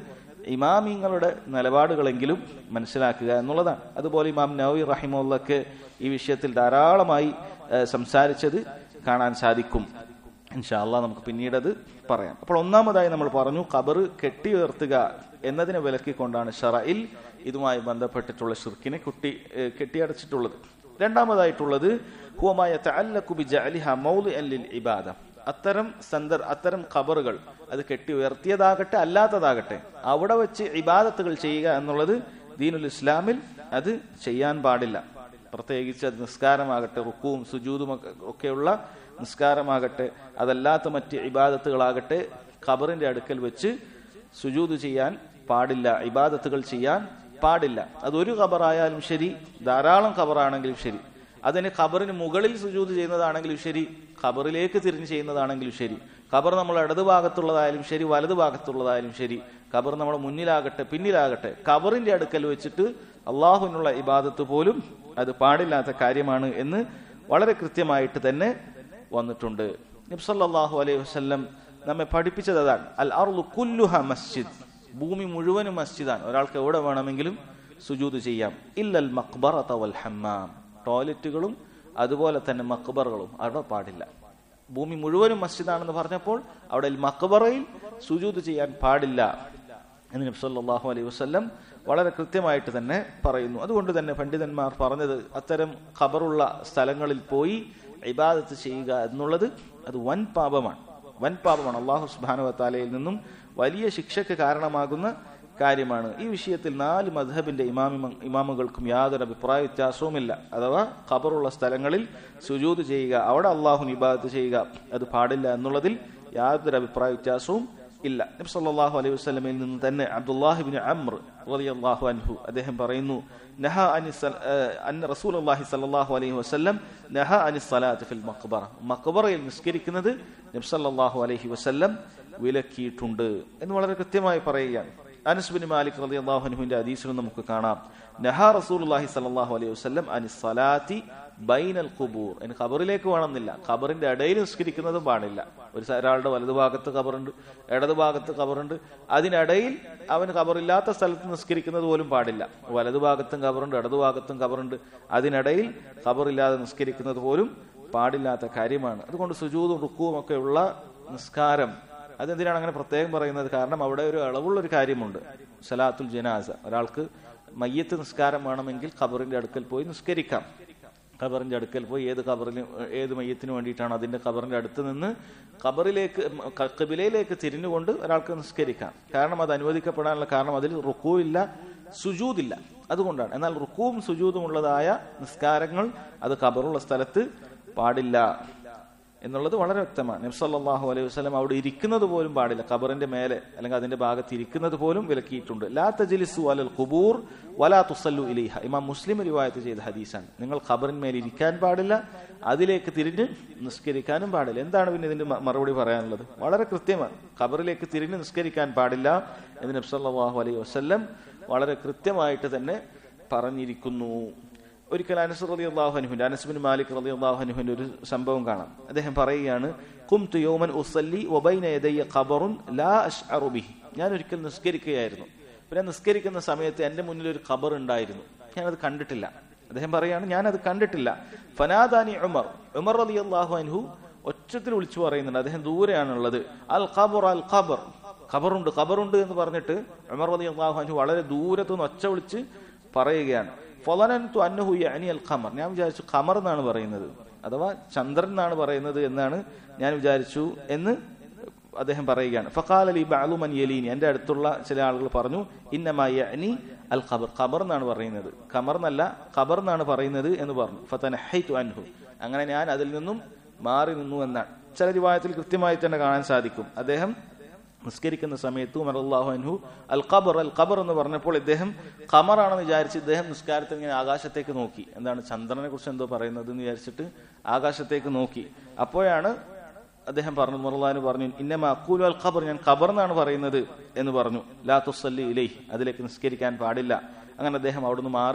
ഇമാമിങ്ങളുടെ നിലപാടുകളെങ്കിലും മനസ്സിലാക്കുക എന്നുള്ളതാണ് അതുപോലെ ഇമാം നവി റഹിമുള്ളക്ക് ഈ വിഷയത്തിൽ ധാരാളമായി ഏഹ്, സംസാരിച്ചത് കാണാൻ സാധിക്കും ഇൻഷാല്ല നമുക്ക് പിന്നീട് അത് പറയാം അപ്പോൾ ഒന്നാമതായി നമ്മൾ പറഞ്ഞു ഖബർ കെട്ടി ഉയർത്തുക എന്നതിനെ വിലക്കിക്കൊണ്ടാണ് ഷറയിൽ ഇതുമായി ബന്ധപ്പെട്ടിട്ടുള്ള ഷിർക്കിനെ കുട്ടി ഏഹ്, കെട്ടിയടച്ചിട്ടുള്ളത് രണ്ടാമതായിട്ടുള്ളത് ഹുവമായ തഅല്ലഖു ബിജഅലിഹ മൗളിഅൻ ലിൽ ഇബാദ അത്തരം സന്ദർ അത്തരം ഖബറുകൾ അത് കെട്ടി ഉയർത്തിയതാകട്ടെ അല്ലാത്തതാകട്ടെ അവിടെ വെച്ച് ഇബാദത്തുകൾ ചെയ്യുക എന്നുള്ളത് ദീനുൽ ഇസ്ലാമിൽ അത് ചെയ്യാൻ പാടില്ല പ്രത്യേകിച്ച് അത് നിസ്കാരമാകട്ടെ റുക്കുവും സുജൂതും ഒക്കെ- ഒക്കെയുള്ള നിസ്കാരമാകട്ടെ അതല്ലാത്ത മറ്റ് ഇബാദത്തുകളാകട്ടെ ഖബറിന്റെ അടുക്കൽ വെച്ച് സുജൂത് ചെയ്യാൻ പാടില്ല ഇബാദത്തുകൾ ചെയ്യാൻ പാടില്ല അതൊരു ഖബറായാലും ശരി ധാരാളം ഖബറാണെങ്കിലും ശരി അതിന് ഖബറിന് മുകളിൽ സുജൂത് ചെയ്യുന്നതാണെങ്കിലും ശരി ഖബറിലേക്ക് തിരിഞ്ഞ് ചെയ്യുന്നതാണെങ്കിലും ശരി ഖബർ നമ്മൾ ഇടത് ഭാഗത്തുള്ളതായാലും ശരി വലത് ഭാഗത്തുള്ളതായാലും ശരി ഖബർ നമ്മുടെ മുന്നിലാകട്ടെ പിന്നിലാകട്ടെ ഖബറിന്റെ അടുക്കൽ വെച്ചിട്ട് അള്ളാഹുവിനുള്ള ഇബാദത്ത് പോലും അത് പാടില്ലാത്ത കാര്യമാണ് എന്ന് വളരെ കൃത്യമായിട്ട് തന്നെ വന്നിട്ടുണ്ട് നബ്സല്ലാഹു അലൈഹി വസല്ലം നമ്മെ പഠിപ്പിച്ചത് അതാണ് അൽ അർളു കുല്ലുഹ മസ്ജിദ് ഭൂമി മുഴുവനും മസ്ജിദാണ് ഒരാൾക്ക് എവിടെ വേണമെങ്കിലും സുജൂത് ചെയ്യാം ഇല്ലൽ മക്ബറത വൽ ഹമ്മാം ടോയ്ലറ്റുകളും അതുപോലെ തന്നെ മക്ബറുകളും അവിടെ പാടില്ല ഭൂമി മുഴുവനും മസ്ജിദാണെന്ന് പറഞ്ഞപ്പോൾ അവിടെ മക്ബറയിൽ സുജൂത് ചെയ്യാൻ പാടില്ല എന്ന് നബി സല്ലല്ലാഹു അലൈഹി വസല്ലം വളരെ കൃത്യമായിട്ട് തന്നെ പറയുന്നു അതുകൊണ്ട് തന്നെ പണ്ഡിതന്മാർ പറഞ്ഞത് അത്തരം ഖബറുള്ള സ്ഥലങ്ങളിൽ പോയി ഇബാദത്ത് ചെയ്യുക എന്നുള്ളത് അത് വൻ പാപമാണ് വൻ പാപമാണ് അള്ളാഹു സുബ്ഹാനഹു വതആലയിൽ നിന്നും വലിയ ശിക്ഷയ്ക്ക് കാരണമാകുന്ന കാര്യമാണ് ഈ വിഷയത്തിൽ നാല് മദ്ഹബിന്റെ ഇമാമി ഇമാമുകൾക്കും യാതൊരു അഭിപ്രായ വ്യത്യാസവുമില്ല അഥവാ ഖബറുള്ള സ്ഥലങ്ങളിൽ സുജൂത് ചെയ്യുക അവിടെ അള്ളാഹു ഇബാദത്ത് ചെയ്യുക അത് പാടില്ല എന്നുള്ളതിൽ യാതൊരു അഭിപ്രായ വ്യത്യാസവും ഇല്ല നബി സല്ലല്ലാഹു അലൈഹി വസല്ലമയിൽ നിന്ന് തന്നെ അബ്ദുല്ലാഹിബ്നു അംർ റളിയല്ലാഹു അൻഹു അദ്ദേഹം പറയുന്നു നഹ അനി സല- ഏഹ് അന്ന റസൂലുള്ളാഹി സ്വല്ലല്ലാഹു അലൈഹി വസല്ലം നഹ അനി സ്വലാത്ത് ഫിൽ മഖ്ബറ മഖ്ബറയിൽ നിസ്കരിക്കുന്നത് നബി സല്ലല്ലാഹു അലൈഹി വസല്ലം വിലക്കിയിട്ടുണ്ട് എന്ന് വളരെ കൃത്യമായി പറയുകയാണ് അനസ് ബിൻ മാലിക് റളിയല്ലാഹു അൻഹുവിന്റെ ഹദീസിലും നമുക്ക് കാണാം നഹ റസൂലുള്ളാഹി സ്വല്ലല്ലാഹു അലൈഹി വസല്ലം അനി സ്വലാത്തി ബൈനൽ ഖുബൂർ അതിന് ഖബറിലേക്ക് വേണമെന്നില്ല ഖബറിന്റെ ഇടയിൽ നിസ്കരിക്കുന്നതും പാടില്ല ഒരു സ- ഒരാളുടെ വലതുഭാഗത്ത് ഖബറുണ്ട് ഇടതുഭാഗത്ത് ഖബറുണ്ട് അതിനിടയിൽ അവൻ ഖബറില്ലാത്ത സ്ഥലത്ത് നിസ്കരിക്കുന്നത് പോലും പാടില്ല വലതുഭാഗത്തും ഖബറുണ്ട് ഇടതുഭാഗത്തും ഖബറുണ്ട് അതിനിടയിൽ ഖബറില്ലാതെ നിസ്കരിക്കുന്നത് പോലും പാടില്ലാത്ത കാര്യമാണ് അതുകൊണ്ട് സുജൂതും റുക്കുവും ഒക്കെ ഉള്ള നിസ്കാരം അതെന്തിനാണ് അങ്ങനെ പ്രത്യേകം പറയുന്നത് കാരണം അവിടെ ഒരു അളവുള്ള ഒരു കാര്യമുണ്ട് സലാത്തുൽ ജനാസ ഒരാൾക്ക് മയ്യത്ത് നിസ്കാരം വേണമെങ്കിൽ ഖബറിന്റെ അടുക്കൽ പോയി നിസ്കരിക്കാം ഖബറിന്റെ അടുക്കൽ പോയി ഏത് ഖബറിന് ഏത് മയ്യത്തിന് വേണ്ടിയിട്ടാണ് അതിന്റെ ഖബറിന്റെ അടുത്ത് നിന്ന് ഖബറിലേക്ക് ക- ഖിബിലയിലേക്ക് തിരിഞ്ഞുകൊണ്ട് ഒരാൾക്ക് നിസ്കരിക്കാം കാരണം അത് അനുവദിക്കപ്പെടാനുള്ള കാരണം അതിൽ റുക്കൂ ഇല്ല സുജൂദില്ല അതുകൊണ്ടാണ് എന്നാൽ റുക്കുവും സുജൂദും ഉള്ളതായ നിസ്കാരങ്ങൾ അത് ഖബറുള്ള സ്ഥലത്ത് പാടില്ല എന്നുള്ളത് വളരെ വ്യക്തമാണ് നബ്സല്ലാഹു അലൈഹി വസ്ലം അവിടെ ഇരിക്കുന്നത് പോലും പാടില്ല ഖബറിന്റെ മേലെ അല്ലെങ്കിൽ അതിന്റെ ഭാഗത്ത് ഇരിക്കുന്നത് പോലും വിലക്കിയിട്ടുണ്ട് ലാ തജ്ലിസു അലൽ ഖുബൂർ വലാ തുസല്ലു ഇലൈഹ ഇമാം മുസ്ലിം റിവായത്ത് ചെയ്ത ഹദീസാണ് നിങ്ങൾ ഖബറിന്മേൽ ഇരിക്കാൻ പാടില്ല അതിലേക്ക് തിരിഞ്ഞ് നിസ്കരിക്കാനും പാടില്ല എന്താണ് പിന്നെ ഇതിന്റെ മ- മറുപടി പറയാനുള്ളത് വളരെ കൃത്യമാണ് ഖബറിലേക്ക് തിരിഞ്ഞ് നിസ്കരിക്കാൻ പാടില്ല എന്ന് നബ്സല്ലാഹു അലൈഹി വസ്ല്ലം വളരെ കൃത്യമായിട്ട് തന്നെ പറഞ്ഞിരിക്കുന്നു ഒരിക്കൽ അനസ് റലി അള്ളാഹുനുവിന്റെ അനസ്ബിൻ മാലിക് റലി അള്ളാഹുനുവിന്റെ ഒരു സംഭവം കാണാം അദ്ദേഹം പറയുകയാണ് കുംതു യൗമൻ ഉസല്ലി വബൈന യദയ്യ ഖബറുൻ ലാ അശ്അറു ബിഹി ഞാൻ ഒരിക്കൽ നിസ്കരിക്കുകയായിരുന്നു പിന്നെ നിസ്കരിക്കുന്ന സമയത്ത് എന്റെ മുന്നിൽ ഒരു ഖബർ ഉണ്ടായിരുന്നു ഞാനത് കണ്ടിട്ടില്ല അദ്ദേഹം പറയാണ് ഞാനത് കണ്ടിട്ടില്ല ഫനാദാനി ഉമർ ഉമർ റലി അള്ളാഹു അൻഹു ഒച്ചത്തിൽ വിളിച്ചു പറയുന്നുണ്ട് അദ്ദേഹം ദൂരെയാണുള്ളത് അൽ ഖബർ അൽ ഖബർ ഖബറുണ്ട് ഖബറുണ്ട് എന്ന് പറഞ്ഞിട്ട് ഉമർ റലി അള്ളാഹു അൻഹു വളരെ ദൂരത്ത് നിന്ന് ഒച്ച വിളിച്ച് പറയുകയാണ് ഫലനന്തു അന്നഹു യഅനി അൽ ഖമർ ഞാൻ വിചാരിച്ചു ഖമർ എന്നാണ് പറയുന്നത് അഥവാ ചന്ദ്രൻ എന്നാണ് പറയുന്നത് എന്നാണ് ഞാൻ വിചാരിച്ചു എന്ന് അദ്ദേഹം പറയുകയാണ് ഫഖാല ലി ബഅലു മൻ യലീനി എൻ്റെ അടുത്തുള്ള ചില ആളുകൾ പറഞ്ഞു ഇന്നമാ യഅനി അൽ ഖബർ ഖബർ എന്നാണ് പറയുന്നത് ഖമർ എന്നല്ല ഖബർ എന്നാണ് പറയുന്നത് എന്ന് പറഞ്ഞു ഫതനഹൈതു അൻഹു അങ്ങനെ ഞാൻ അതിൽ നിന്നും മാറി നിന്നു എന്നാണ് ചില രൂപായത്തിൽ കൃത്യമായി തന്നെ കാണാൻ സാധിക്കും അദ്ദേഹം നിസ്കരിക്കുന്ന സമയത്ത് ഉമർ അള്ളാഹു അൻഹു അൽ ഖബർ അൽ ഖബർ എന്ന് പറഞ്ഞപ്പോൾ ഇദ്ദേഹം ഖമറാണെന്ന് വിചാരിച്ച് ഇദ്ദേഹം നിസ്കാരത്തിൽ ഇങ്ങനെ ആകാശത്തേക്ക് നോക്കി എന്താണ് ചന്ദ്രനെ കുറിച്ച് എന്തോ പറയുന്നത് എന്ന് വിചാരിച്ചിട്ട് ആകാശത്തേക്ക് നോക്കി അപ്പോഴാണ് അദ്ദേഹം പറഞ്ഞു മുറലാന് പറഞ്ഞു ഇന്നമ അക്കൂലു അൽ ഖബർ ഞാൻ ഖബർ എന്നാണ് പറയുന്നത് എന്ന് പറഞ്ഞു ലാ തുസല്ലി ഇലൈ അതിലേക്ക് നിസ്കരിക്കാൻ പാടില്ല അങ്ങനെ അദ്ദേഹം അവിടുന്ന് മാറി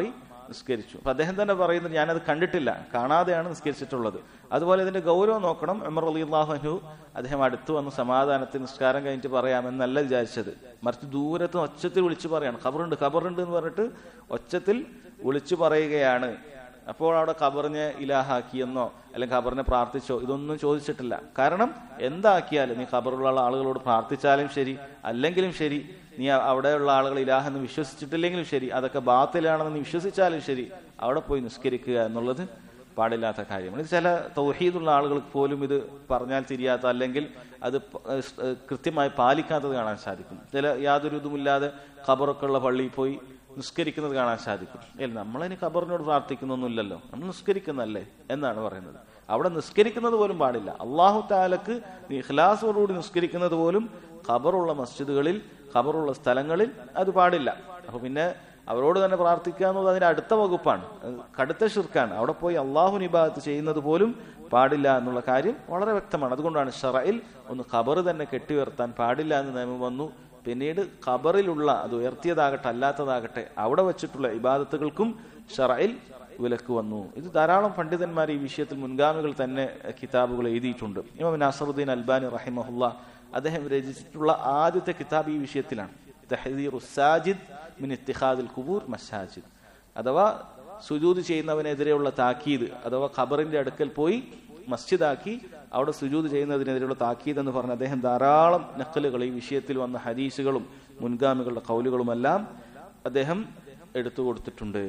നിസ്കരിച്ചു അപ്പൊ അദ്ദേഹം തന്നെ പറയുന്നത് ഞാനത് കണ്ടിട്ടില്ല കാണാതെയാണ് നിസ്കരിച്ചിട്ടുള്ളത് അതുപോലെ ഇതിന്റെ ഗൗരവം നോക്കണം ഉമർ അലി അള്ളാഹു അദ്ദേഹം അടുത്ത് വന്ന് സമാധാനത്തിൽ നിസ്കാരം കഴിഞ്ഞിട്ട് പറയാമെന്നല്ല വിചാരിച്ചത് മറിച്ച് ദൂരത്ത് ഒച്ചത്തിൽ വിളിച്ചു പറയാണ് ഖബറുണ്ട് ഖബറുണ്ട് എന്ന് പറഞ്ഞിട്ട് ഒച്ചത്തിൽ വിളിച്ചു പറയുകയാണ് അപ്പോൾ അവിടെ ഖബറിനെ ഇലാഹാക്കിയെന്നോ അല്ലെങ്കിൽ ഖബറിനെ പ്രാർത്ഥിച്ചോ ഇതൊന്നും ചോദിച്ചിട്ടില്ല കാരണം എന്താക്കിയാലും നീ ഖബറുള്ള ആളുകളോട് പ്രാർത്ഥിച്ചാലും ശരി അല്ലെങ്കിലും ശരി നീ അവിടെയുള്ള ആളുകൾ ഇലാഹെന്ന് വിശ്വസിച്ചിട്ടില്ലെങ്കിലും ശരി അതൊക്കെ ബാത്തിലാണെന്ന് നീ വിശ്വസിച്ചാലും ശരി അവിടെ പോയി നിസ്കരിക്കുക എന്നുള്ളത് പാടില്ലാത്ത കാര്യമാണ് ഇത് ചില തൗഹീദുള്ള ആളുകൾക്ക് പോലും ഇത് പറഞ്ഞാൽ തിരിയാത്ത അല്ലെങ്കിൽ അത് പ- ഏഹ് കൃത്യമായി പാലിക്കാത്തത് കാണാൻ സാധിക്കും ചില യാതൊരു ഇതുമില്ലാതെ ഖബറൊക്കെ ഉള്ള പള്ളിയിൽ പോയി നിസ്കരിക്കുന്നത് കാണാൻ സാധിക്കും ഇല്ല നമ്മളതിന് ഖബറിനോട് പ്രാർത്ഥിക്കുന്നൊന്നുമില്ലല്ലോ നമ്മൾ നിസ്കരിക്കുന്നല്ലേ എന്നാണ് പറയുന്നത് അവിടെ നിസ്കരിക്കുന്നത് പോലും പാടില്ല അള്ളാഹു താലക്ക് നീ ഇഖ്ലാസോടുകൂടി നിസ്കരിക്കുന്നത് പോലും ഖബറുള്ള മസ്ജിദുകളിൽ ഖബറുള്ള സ്ഥലങ്ങളിൽ അത് പാടില്ല അപ്പൊ പിന്നെ അവരോട് തന്നെ പ്രാർത്ഥിക്കുക എന്നത് അതിന്റെ അടുത്ത വകുപ്പാണ് അത് കടുത്ത ഷിർക്കാണ് അവിടെ പോയി അള്ളാഹു നിബാദത്ത് ചെയ്യുന്നത് പോലും പാടില്ല എന്നുള്ള കാര്യം വളരെ വ്യക്തമാണ് അതുകൊണ്ടാണ് ഷറയിൽ ഒന്ന് ഖബർ തന്നെ കെട്ടിയുയർത്താൻ പാടില്ല എന്ന് നിയമം വന്നു പിന്നീട് ഖബറിലുള്ള അത് ഉയർത്തിയതാകട്ടെ അല്ലാത്തതാകട്ടെ അവിടെ വെച്ചിട്ടുള്ള ഇബാദത്തുകൾക്കും ഷറയിൽ വിലക്ക് വന്നു ഇത് ധാരാളം പണ്ഡിതന്മാർ ഈ വിഷയത്തിൽ മുൻഗാമികൾ തന്നെ എഹ്, കിതാബുകൾ എഴുതിയിട്ടുണ്ട് ഇമാം നാസറുദ്ദീൻ അൽബാനി റഹിമഹുല്ല അദ്ദേഹം രചിച്ചിട്ടുള്ള ആദ്യത്തെ കിതാബ് ഈ വിഷയത്തിലാണ് തഹദീർ സാജിദ് മിൻ ഇത്തിഖാദിൽ കുബൂർ മസാജിദ് അഥവാ സുജൂദ് ചെയ്യുന്നവനെതിരെയുള്ള താക്കീത് അഥവാ ഖബറിന്റെ അടുക്കൽ പോയി മസ്ജിദാക്കി അവിടെ സുജൂദ് ചെയ്യുന്നതിനെതിരെയുള്ള താക്കീത് എന്ന് പറഞ്ഞ അദ്ദേഹം ധാരാളം നക്കലുകൾ ഈ വിഷയത്തിൽ വന്ന ഹദീസുകളും മുൻഗാമികളുടെ കൗലുകളുമെല്ലാം അദ്ദേഹം എടുത്തു കൊടുത്തിട്ടുണ്ട്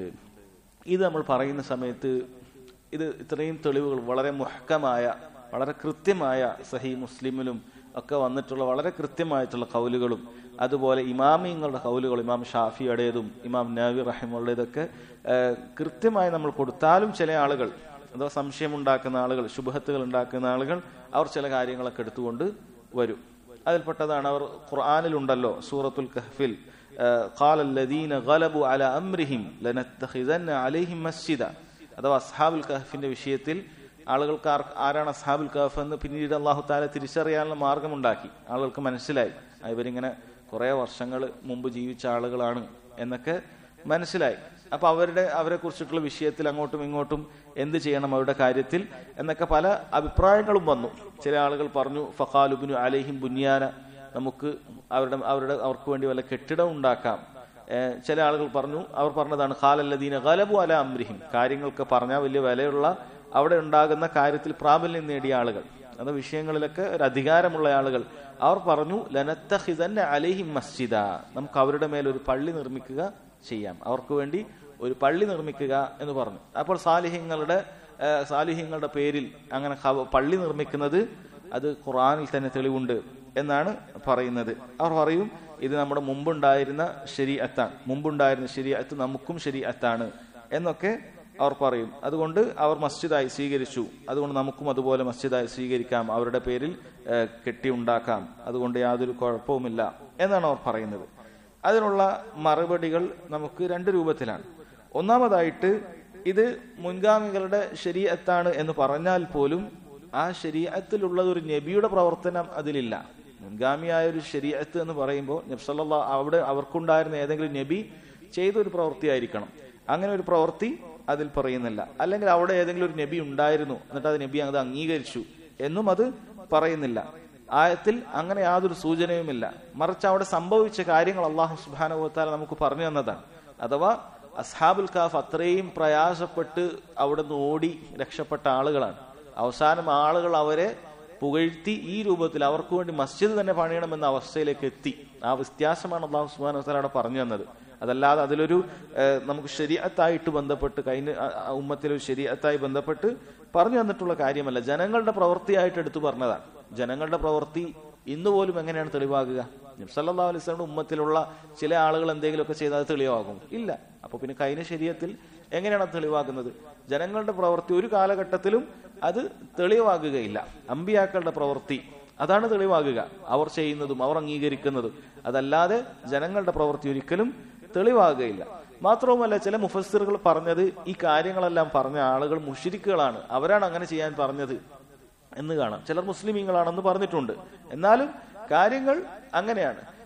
ഇത് നമ്മൾ പറയുന്ന സമയത്ത് ഇത് ഇത്രയും തെളിവുകൾ വളരെ മുഹക്കമായ വളരെ കൃത്യമായ സഹി മുസ്ലിമിലും ഒക്കെ വന്നിട്ടുള്ള വളരെ കൃത്യമായിട്ടുള്ള കൗലുകളും അതുപോലെ ഇമാമിങ്ങളുടെ കൗലുകൾ ഇമാം ഷാഫിയുടേതും ഇമാം നബി റഹിമുള്ളതൊക്കെ കൃത്യമായി നമ്മൾ കൊടുത്താലും ചില ആളുകൾ അഥവാ സംശയമുണ്ടാക്കുന്ന ആളുകൾ ശുഭത്തുകൾ ഉണ്ടാക്കുന്ന ആളുകൾ അവർ ചില കാര്യങ്ങളൊക്കെ എടുത്തുകൊണ്ട് വരും അതിൽപ്പെട്ടതാണ് അവർ ഖുർആാനിലുണ്ടല്ലോ സൂറത്തുൽ കഹ്ഫിൽ قال الذين غلبوا على امرهم لنتخذن عليهم مسجدا അഥവാ അസ്ഹാബുൽ കഹഫിന്റെ വിഷയത്തിൽ ആളുകൾക്ക് ആർ- ആരാണ് അസ്ഹാബുൽ കഹഫ് എന്ന് പിന്നീട് അള്ളാഹു താല തിരിച്ചറിയാനുള്ള മാർഗമുണ്ടാക്കി ആളുകൾക്ക് മനസ്സിലായി ആ, ഇവരിങ്ങനെ കുറെ വർഷങ്ങൾ മുമ്പ് ജീവിച്ച ആളുകളാണ് എന്നൊക്കെ മനസ്സിലായി അപ്പൊ അവരുടെ അവരെ കുറിച്ചിട്ടുള്ള വിഷയത്തിൽ അങ്ങോട്ടും ഇങ്ങോട്ടും എന്ത് ചെയ്യണം അവരുടെ കാര്യത്തിൽ എന്നൊക്കെ പല അഭിപ്രായങ്ങളും വന്നു ചില ആളുകൾ പറഞ്ഞു ഫഖാലുബിനു അലഹിം ബുനിയാന നമുക്ക് അവരുടെ അവരുടെ അവർക്ക് വേണ്ടി വല്ല കെട്ടിടം ഉണ്ടാക്കാം ഏഹ് ചില ആളുകൾ പറഞ്ഞു അവർ പറഞ്ഞതാണ് ഖാലല്ലദീന ഗലബു അല അമ്രിഹിം കാര്യങ്ങൾക്ക് പറഞ്ഞാൽ വലിയ വിലയുള്ള അവിടെ ഉണ്ടാകുന്ന കാര്യത്തിൽ പ്രാബല്യം നേടിയ ആളുകൾ അത് വിഷയങ്ങളിലൊക്കെ ഒരു അധികാരമുള്ള ആളുകൾ അവർ പറഞ്ഞു ലനത്തഹിതന്നെ അലഹിം മസ്ജിദ നമുക്ക് അവരുടെ മേൽ ഒരു പള്ളി നിർമ്മിക്കുക ചെയ്യാം അവർക്ക് വേണ്ടി ഒരു പള്ളി നിർമ്മിക്കുക എന്ന് പറഞ്ഞു അപ്പോൾ സാലിഹ്യങ്ങളുടെ ഏഹ് സാലിഹ്യങ്ങളുടെ പേരിൽ അങ്ങനെ ഖബ- പള്ളി നിർമ്മിക്കുന്നത് അത് ഖുറാനിൽ തന്നെ തെളിവുണ്ട് എന്നാണ് പറയുന്നത് അവർ പറയും ഇത് നമ്മുടെ മുമ്പുണ്ടായിരുന്ന ശരീഅത്താണ് മുമ്പുണ്ടായിരുന്ന ശരീഅത്ത് നമുക്കും ശരീഅത്താണ് എന്നൊക്കെ അവർ പറയും അതുകൊണ്ട് അവർ മസ്ജിദായി സ്വീകരിച്ചു അതുകൊണ്ട് നമുക്കും അതുപോലെ മസ്ജിദായി സ്വീകരിക്കാം അവരുടെ പേരിൽ ഏഹ്, കെട്ടിയുണ്ടാക്കാം അതുകൊണ്ട് യാതൊരു കുഴപ്പവുമില്ല എന്നാണ് അവർ പറയുന്നത് അതിനുള്ള മറുപടികൾ നമുക്ക് രണ്ട് രൂപത്തിലാണ് ഒന്നാമതായിട്ട് ഇത് മുൻഗാമികളുടെ ശരീഅത്താണ് എന്ന് പറഞ്ഞാൽ പോലും ആ ശരീഅത്തിലുള്ളത് ഒരു നബിയുടെ പ്രവർത്തനം അതിലില്ല മുൻഗാമിയായ ഒരു ശരീഅത്ത് എന്ന് പറയുമ്പോൾ നബ്സല്ലാ അവിടെ അവർക്കുണ്ടായിരുന്ന ഏതെങ്കിലും നബി ചെയ്ത ഒരു പ്രവൃത്തിയായിരിക്കണം അങ്ങനെ ഒരു പ്രവൃത്തി അതിൽ പറയുന്നില്ല അല്ലെങ്കിൽ അവിടെ ഏതെങ്കിലും ഒരു നബി ഉണ്ടായിരുന്നു എന്നിട്ട് അത് നബി അത് അംഗീകരിച്ചു എന്നും അത് പറയുന്നില്ല ആയത്തിൽ അങ്ങനെ യാതൊരു സൂചനയുമില്ല മറിച്ച് അവിടെ സംഭവിച്ച കാര്യങ്ങൾ അള്ളാഹു സുബാനുഭവത്താൽ നമുക്ക് പറഞ്ഞു തന്നതാണ് അഥവാ അസ്ഹാബുൽ കാഫ് അത്രയും പ്രയാസപ്പെട്ട് അവിടെ നിന്ന് ഓടി രക്ഷപ്പെട്ട ആളുകളാണ് അവസാനം ആളുകൾ അവരെ പുകഴ്ത്തി ഈ രൂപത്തിൽ അവർക്ക് വേണ്ടി മസ്ജിദ് തന്നെ പണിയണമെന്ന അവസ്ഥയിലേക്ക് എത്തി ആ വ്യത്യാസമാണ് അള്ളാഹു സുബാൻ വസ്ലാം അവിടെ പറഞ്ഞു തന്നത് അതല്ലാതെ അതിലൊരു ഏഹ്, നമുക്ക് ശരീരത്തായിട്ട് ബന്ധപ്പെട്ട് കഴിഞ്ഞ ആ- ആ ഉമ്മത്തിലെ ഒരു ശരീരത്തായി ബന്ധപ്പെട്ട് പറഞ്ഞു തന്നിട്ടുള്ള കാര്യമല്ല ജനങ്ങളുടെ പ്രവൃത്തിയായിട്ട് എടുത്തു പറഞ്ഞതാണ് ജനങ്ങളുടെ പ്രവൃത്തി ഇന്ന് പോലും എങ്ങനെയാണ് തെളിവാകുക നബ്സല്ലാ അലൈസ്ലാമിന്റെ ഉമ്മത്തിലുള്ള ചില ആളുകൾ എന്തെങ്കിലുമൊക്കെ ചെയ്താൽ അത് തെളിവാകും ഇല്ല അപ്പൊ പിന്നെ കഴിഞ്ഞ ശരീരത്തിൽ എങ്ങനെയാണ് അത് തെളിവാക്കുന്നത് ജനങ്ങളുടെ പ്രവൃത്തി ഒരു കാലഘട്ടത്തിലും അത് തെളിവാകുകയില്ല അമ്പിയാക്കളുടെ പ്രവൃത്തി അതാണ് തെളിവാകുക അവർ ചെയ്യുന്നതും അവർ അംഗീകരിക്കുന്നതും അതല്ലാതെ ജനങ്ങളുടെ പ്രവൃത്തി ഒരിക്കലും തെളിവാകുകയില്ല മാത്രവുമല്ല ചില മുഫസ്സിറുകൾ പറഞ്ഞത് ഈ കാര്യങ്ങളെല്ലാം പറഞ്ഞ ആളുകൾ മുഷിരിക്കുകളാണ് അവരാണ് അങ്ങനെ ചെയ്യാൻ പറഞ്ഞത് എന്ന് കാണാം ചിലർ മുസ്ലിമീങ്ങളാണെന്ന് പറഞ്ഞിട്ടുണ്ട് എന്നാലും കാര്യങ്ങൾ അങ്ങനെയാണ്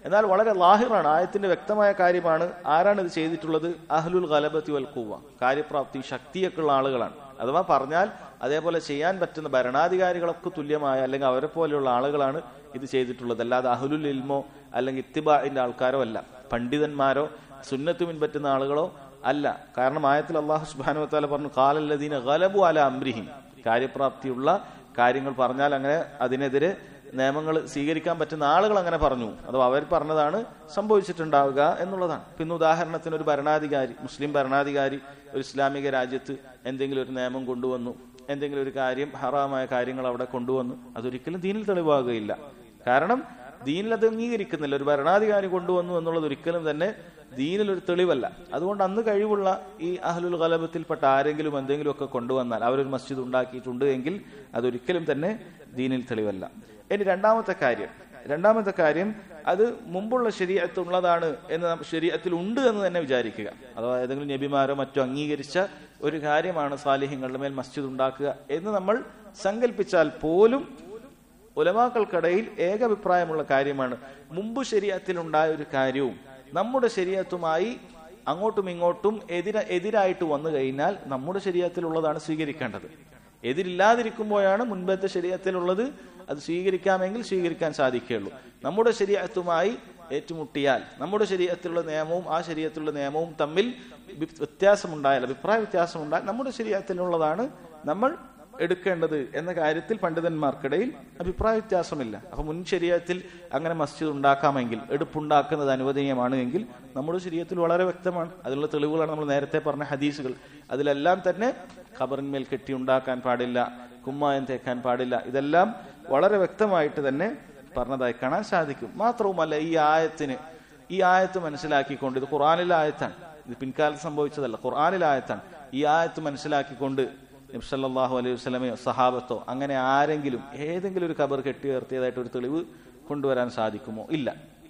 എന്നാൽ വളരെ ലാഹിറാണ് ആയത്തിന്റെ വ്യക്തമായ കാര്യമാണ് ആരാണ് ഇത് ചെയ്തിട്ടുള്ളത് അഹ്ലുൽ ഗലബത്തി വൽ കൂവ കാര്യപ്രാപ്തി ശക്തിയൊക്കെ ഉള്ള ആളുകളാണ് അഥവാ പറഞ്ഞാൽ അതേപോലെ ചെയ്യാൻ പറ്റുന്ന ഭരണാധികാരികളൊക്കെ തുല്യമായ അല്ലെങ്കിൽ അവരെ പോലെയുള്ള ആളുകളാണ് ഇത് ചെയ്തിട്ടുള്ളത് അല്ലാതെ അഹ്ലുൽ ഇൽമോ അല്ലെങ്കിൽ ഇത്തിബാന്റെ ആൾക്കാരോ അല്ല പണ്ഡിതന്മാരോ സുന്നത്ത് പിൻപറ്റുന്ന ആളുകളോ അല്ല കാരണം ആയത്തിൽ അള്ളാഹു സുബാനു വത്താല പറഞ്ഞു കാലല്ലദീന ഗലബു അല അംരിഹിം കാര്യപ്രാപ്തിയുള്ള കാര്യങ്ങൾ പറഞ്ഞാൽ അങ്ങനെ അതിനെതിരെ നിയമങ്ങൾ സ്വീകരിക്കാൻ പറ്റുന്ന ആളുകൾ അങ്ങനെ പറഞ്ഞു അഥവാ അവർ പറഞ്ഞതാണ് സംഭവിച്ചിട്ടുണ്ടാവുക എന്നുള്ളതാണ് പിന്നെ ഉദാഹരണത്തിന് ഒരു ഭരണാധികാരി മുസ്ലിം ഭരണാധികാരി ഒരു ഇസ്ലാമിക രാജ്യത്ത് എന്തെങ്കിലും ഒരു നിയമം കൊണ്ടുവന്നു എന്തെങ്കിലും ഒരു കാര്യം ഹറാമായ കാര്യങ്ങൾ അവിടെ കൊണ്ടുവന്നു അതൊരിക്കലും ദീനിൽ തെളിവാകുകയില്ല കാരണം ദീനിൽ അത് അംഗീകരിക്കുന്നില്ല ഒരു ഭരണാധികാരി കൊണ്ടുവന്നു എന്നുള്ളത് ഒരിക്കലും തന്നെ ദീനിൽ ഒരു തെളിവല്ല അതുകൊണ്ട് അന്ന് കഴിവുള്ള ഈ അഹ്ലുൽ ഗലബത്തിൽപ്പെട്ട ആരെങ്കിലും എന്തെങ്കിലും ഒക്കെ കൊണ്ടുവന്നാൽ അവരൊരു മസ്ജിദ് ഉണ്ടാക്കിയിട്ടുണ്ട് എങ്കിൽ അതൊരിക്കലും തന്നെ ദീനിൽ തെളിവല്ല ഇനി രണ്ടാമത്തെ കാര്യം രണ്ടാമത്തെ കാര്യം അത് മുമ്പുള്ള ശരീരത്തുള്ളതാണ് എന്ന് ശരീരത്തിൽ ഉണ്ട് എന്ന് തന്നെ വിചാരിക്കുക അഥവാ ഏതെങ്കിലും നബിമാരോ മറ്റോ അംഗീകരിച്ച ഒരു കാര്യമാണ് സാലിഹ്യങ്ങളുടെ മേൽ മസ്ജിദ് ഉണ്ടാക്കുക എന്ന് നമ്മൾ സങ്കല്പിച്ചാൽ പോലും ഉലമാക്കൾക്കിടയിൽ ഏകഭിപ്രായമുള്ള കാര്യമാണ് മുമ്പ് ശരീരത്തിൽ ഉണ്ടായ ഒരു കാര്യവും നമ്മുടെ ശരീരത്തുമായി അങ്ങോട്ടും ഇങ്ങോട്ടും എതിര എതിരായിട്ട് വന്നു കഴിഞ്ഞാൽ നമ്മുടെ ശരീരത്തിലുള്ളതാണ് സ്വീകരിക്കേണ്ടത് എതിരില്ലാതിരിക്കുമ്പോഴാണ് മുൻപത്തെ ശരീരത്തിലുള്ളത് അത് സ്വീകരിക്കാമെങ്കിൽ സ്വീകരിക്കാൻ സാധിക്കുകയുള്ളൂ നമ്മുടെ ശരീരത്തുമായി ഏറ്റുമുട്ടിയാൽ നമ്മുടെ ശരീരത്തിലുള്ള നിയമവും ആ ശരീരത്തിലുള്ള നിയമവും തമ്മിൽ വ്യത്യാസമുണ്ടായാൽ അഭിപ്രായ വ്യത്യാസമുണ്ടായാൽ നമ്മുടെ ശരീരത്തിലുള്ളതാണ് നമ്മൾ എടുക്കേണ്ടത് എന്ന കാര്യത്തിൽ പണ്ഡിതന്മാർക്കിടയിൽ അഭിപ്രായ വ്യത്യാസമില്ല അപ്പൊ മുൻ ശരീരത്തിൽ അങ്ങനെ മസ്ജിദ് ഉണ്ടാക്കാമെങ്കിൽ എടുപ്പുണ്ടാക്കുന്നത് അനുവദനീയമാണ് എങ്കിൽ നമ്മുടെ ശരീരത്തിൽ വളരെ വ്യക്തമാണ് അതിനുള്ള തെളിവുകളാണ് നമ്മൾ നേരത്തെ പറഞ്ഞ ഹദീസുകൾ അതിലെല്ലാം തന്നെ ഖബറിന്മേൽ കെട്ടി ഉണ്ടാക്കാൻ പാടില്ല കുമ്മായം തേക്കാൻ പാടില്ല ഇതെല്ലാം വളരെ വ്യക്തമായിട്ട് തന്നെ പറഞ്ഞതായി കാണാൻ സാധിക്കും മാത്രവുമല്ല ഈ ആയത്തിന് ഈ ആയത്ത് മനസ്സിലാക്കിക്കൊണ്ട് ഇത് ഖുറാനിലെ ആയത്താണ് ഇത് പിൻകാലത്ത് സംഭവിച്ചതല്ല ഖുറാനിലെ ആയത്താണ് ഈ ആയത്ത് മനസ്സിലാക്കിക്കൊണ്ട് നബ്സല്ലാഹു അലൈഹി വസ്ലമയോ സഹാബത്തോ അങ്ങനെ ആരെങ്കിലും ഏതെങ്കിലും ഒരു കബർ കെട്ടി ഉയർത്തിയതായിട്ട് ഒരു തെളിവ് കൊണ്ടുവരാൻ സാധിക്കുമോ ഇല്ല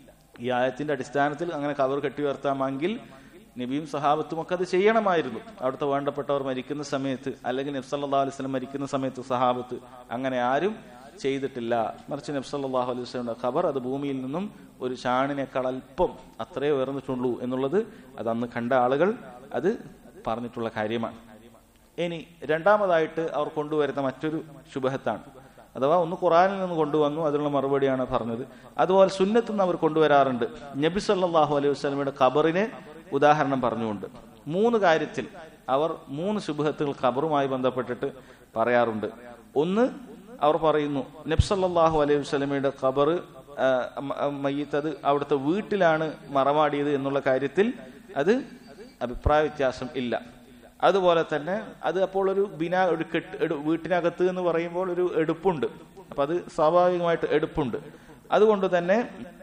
ഈ ആയത്തിന്റെ അടിസ്ഥാനത്തിൽ അങ്ങനെ കബർ കെട്ടി ഉയർത്താമെങ്കിൽ നബിയും സഹാബത്തും ഒക്കെ അത് ചെയ്യണമായിരുന്നു അവിടുത്തെ വേണ്ടപ്പെട്ടവർ മരിക്കുന്ന സമയത്ത് അല്ലെങ്കിൽ നബ്സല്ലാ അലൈഹി സ്വലം മരിക്കുന്ന സമയത്ത് സഹാബത്ത് അങ്ങനെ ആരും ചെയ്തിട്ടില്ല മറിച്ച് നബ്സല്ലാഹു അലൈഹി സ്വലമിന്റെ ഖബർ അത് ഭൂമിയിൽ നിന്നും ഒരു ചാണിനേക്കാൾ അല്പം അത്രേ ഉയർന്നിട്ടുള്ളൂ എന്നുള്ളത് അത് അന്ന് കണ്ട ആളുകൾ അത് പറഞ്ഞിട്ടുള്ള കാര്യമാണ് ഇനി രണ്ടാമതായിട്ട് അവർ കൊണ്ടുവരുന്ന മറ്റൊരു ശുഭഹത്താണ് അഥവാ ഒന്ന് ഖുറാനിൽ നിന്ന് കൊണ്ടുവന്നു അതിനുള്ള മറുപടിയാണ് പറഞ്ഞത് അതുപോലെ സുന്നത്ത് നിന്ന് അവർ കൊണ്ടുവരാറുണ്ട് നബി സല്ലാഹു അലൈഹി വസ്ലമിയുടെ ഖബറിനെ ഉദാഹരണം പറഞ്ഞുകൊണ്ട് മൂന്ന് കാര്യത്തിൽ അവർ മൂന്ന് ശുഭഹത്തുകൾ ഖബറുമായി ബന്ധപ്പെട്ടിട്ട് പറയാറുണ്ട് ഒന്ന് അവർ പറയുന്നു നബ്സല്ലാഹു അലൈഹി വസ്ലമിയുടെ ഖബർ മയ്യത്ത് അത് അവിടുത്തെ വീട്ടിലാണ് മറമാടിയത് എന്നുള്ള കാര്യത്തിൽ അത് അഭിപ്രായ വ്യത്യാസം ഇല്ല അതുപോലെ തന്നെ അത് അപ്പോൾ ഒരു ബിന ഒരു കെട്ട് വീട്ടിനകത്ത് എന്ന് പറയുമ്പോൾ ഒരു എടുപ്പുണ്ട് അപ്പൊ അത് സ്വാഭാവികമായിട്ട് എടുപ്പുണ്ട് അതുകൊണ്ട് തന്നെ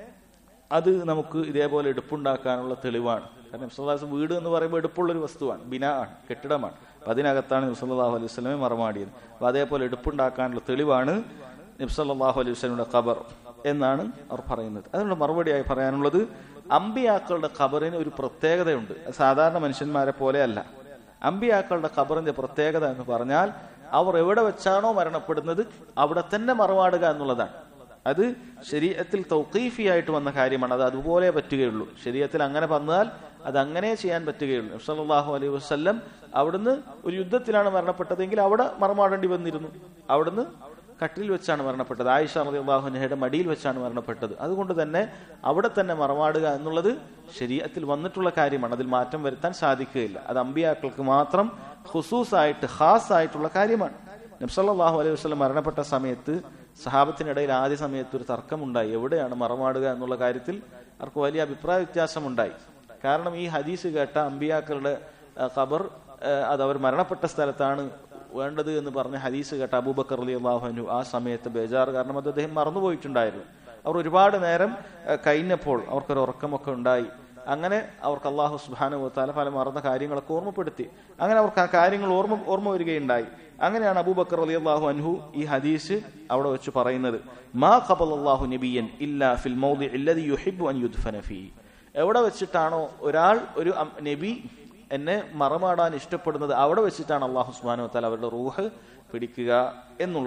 അത് നമുക്ക് ഇതേപോലെ എടുപ്പുണ്ടാക്കാനുള്ള തെളിവാണ് കാരണം നബ്സല്ലാസ് വീട് എന്ന് പറയുമ്പോൾ എടുപ്പുള്ള ഒരു വസ്തുവാണ് ബിന ആണ് കെട്ടിടമാണ് അപ്പൊ അതിനകത്താണ് നബ്സല്ലാഹു അലൈഹി സ്വലമെ മറമാടിയത് അപ്പൊ അതേപോലെ എടുപ്പുണ്ടാക്കാനുള്ള തെളിവാണ് നബ്സല്ലാഹു അലൈഹി സ്വലമിയുടെ ഖബർ എന്നാണ് അവർ പറയുന്നത് അതിനുള്ള മറുപടിയായി പറയാനുള്ളത് അമ്പിയാക്കളുടെ ഖബറിന് ഒരു പ്രത്യേകതയുണ്ട് സാധാരണ മനുഷ്യന്മാരെ പോലെയല്ല അമ്പിയാക്കളുടെ ഖബറിന്റെ പ്രത്യേകത എന്ന് പറഞ്ഞാൽ അവർ എവിടെ വെച്ചാണോ മരണപ്പെടുന്നത് അവിടെ തന്നെ മറവാടുക എന്നുള്ളതാണ് അത് ശരീരത്തിൽ തൗക്കീഫിയായിട്ട് വന്ന കാര്യമാണ് അത് അതുപോലെ പറ്റുകയുള്ളൂ ശരീരത്തിൽ അങ്ങനെ വന്നാൽ അത് അങ്ങനെ ചെയ്യാൻ പറ്റുകയുള്ളൂ സല്ലാഹു അലൈഹി വസ്ല്ലം അവിടുന്ന് ഒരു യുദ്ധത്തിലാണ് മരണപ്പെട്ടതെങ്കിൽ അവിടെ മറമാടേണ്ടി വന്നിരുന്നു അവിടുന്ന് കട്ടിൽ വെച്ചാണ് മരണപ്പെട്ടത് ആയിഷ റതി അള്ളാഹുനഹയുടെ മടിയിൽ വെച്ചാണ് മരണപ്പെട്ടത് അതുകൊണ്ട് തന്നെ അവിടെ തന്നെ മറമാടുക എന്നുള്ളത് ശരീരത്തിൽ വന്നിട്ടുള്ള കാര്യമാണ് അതിൽ മാറ്റം വരുത്താൻ സാധിക്കുകയില്ല അത് അമ്പിയാക്കൾക്ക് മാത്രം ഹുസൂസായിട്ട് ഖാസ് ആയിട്ടുള്ള കാര്യമാണ് നബ്സല്ലാഹു അലൈഹി വസ്ലം മരണപ്പെട്ട സമയത്ത് സഹാബത്തിനിടയിൽ ആദ്യ സമയത്ത് ഒരു തർക്കമുണ്ടായി എവിടെയാണ് മറമാടുക എന്നുള്ള കാര്യത്തിൽ അവർക്ക് വലിയ അഭിപ്രായ വ്യത്യാസമുണ്ടായി കാരണം ഈ ഹദീസ് കേട്ട അമ്പിയാക്കളുടെ ഖബർ അത് അവർ മരണപ്പെട്ട സ്ഥലത്താണ് വേണ്ടത് എന്ന് പറഞ്ഞ ഹദീസ് കേട്ട അബൂബക്കർ അലി അള്ളാഹുനു ആ സമയത്ത് ബേജാർ കാരണം അത് അദ്ദേഹം മറന്നുപോയിട്ടുണ്ടായിരുന്നു അവർ ഒരുപാട് നേരം കഴിഞ്ഞപ്പോൾ അവർക്കൊരു ഉറക്കമൊക്കെ ഉണ്ടായി അങ്ങനെ അവർക്ക് അള്ളാഹു സുബാനു താല പല മറന്ന കാര്യങ്ങളൊക്കെ ഓർമ്മപ്പെടുത്തി അങ്ങനെ അവർക്ക് ആ കാര്യങ്ങൾ ഓർമ്മ ഓർമ്മ വരികയുണ്ടായി അങ്ങനെയാണ് അബൂബക്കർ അലി അള്ളാഹു അൻഹു ഈ ഹദീസ് അവിടെ വെച്ച് പറയുന്നത് മാ ഖബൽ അള്ളാഹു നബിയൻ ഇല്ലാ ഫിൽ മൗദി ഇല്ലദി യുഹിബ്ബു അൻ യുദ്ഫന ഫീ എവിടെ വെച്ചിട്ടാണോ ഒരാൾ ഒരു നബി എന്നെ മറമാടാൻ ഇഷ്ടപ്പെടുന്നത് അവിടെ വെച്ചിട്ടാണ് അള്ളാഹു സുബാനു താല അവരുടെ റൂഹ് പിടിക്കുക എന്നുള്ളത്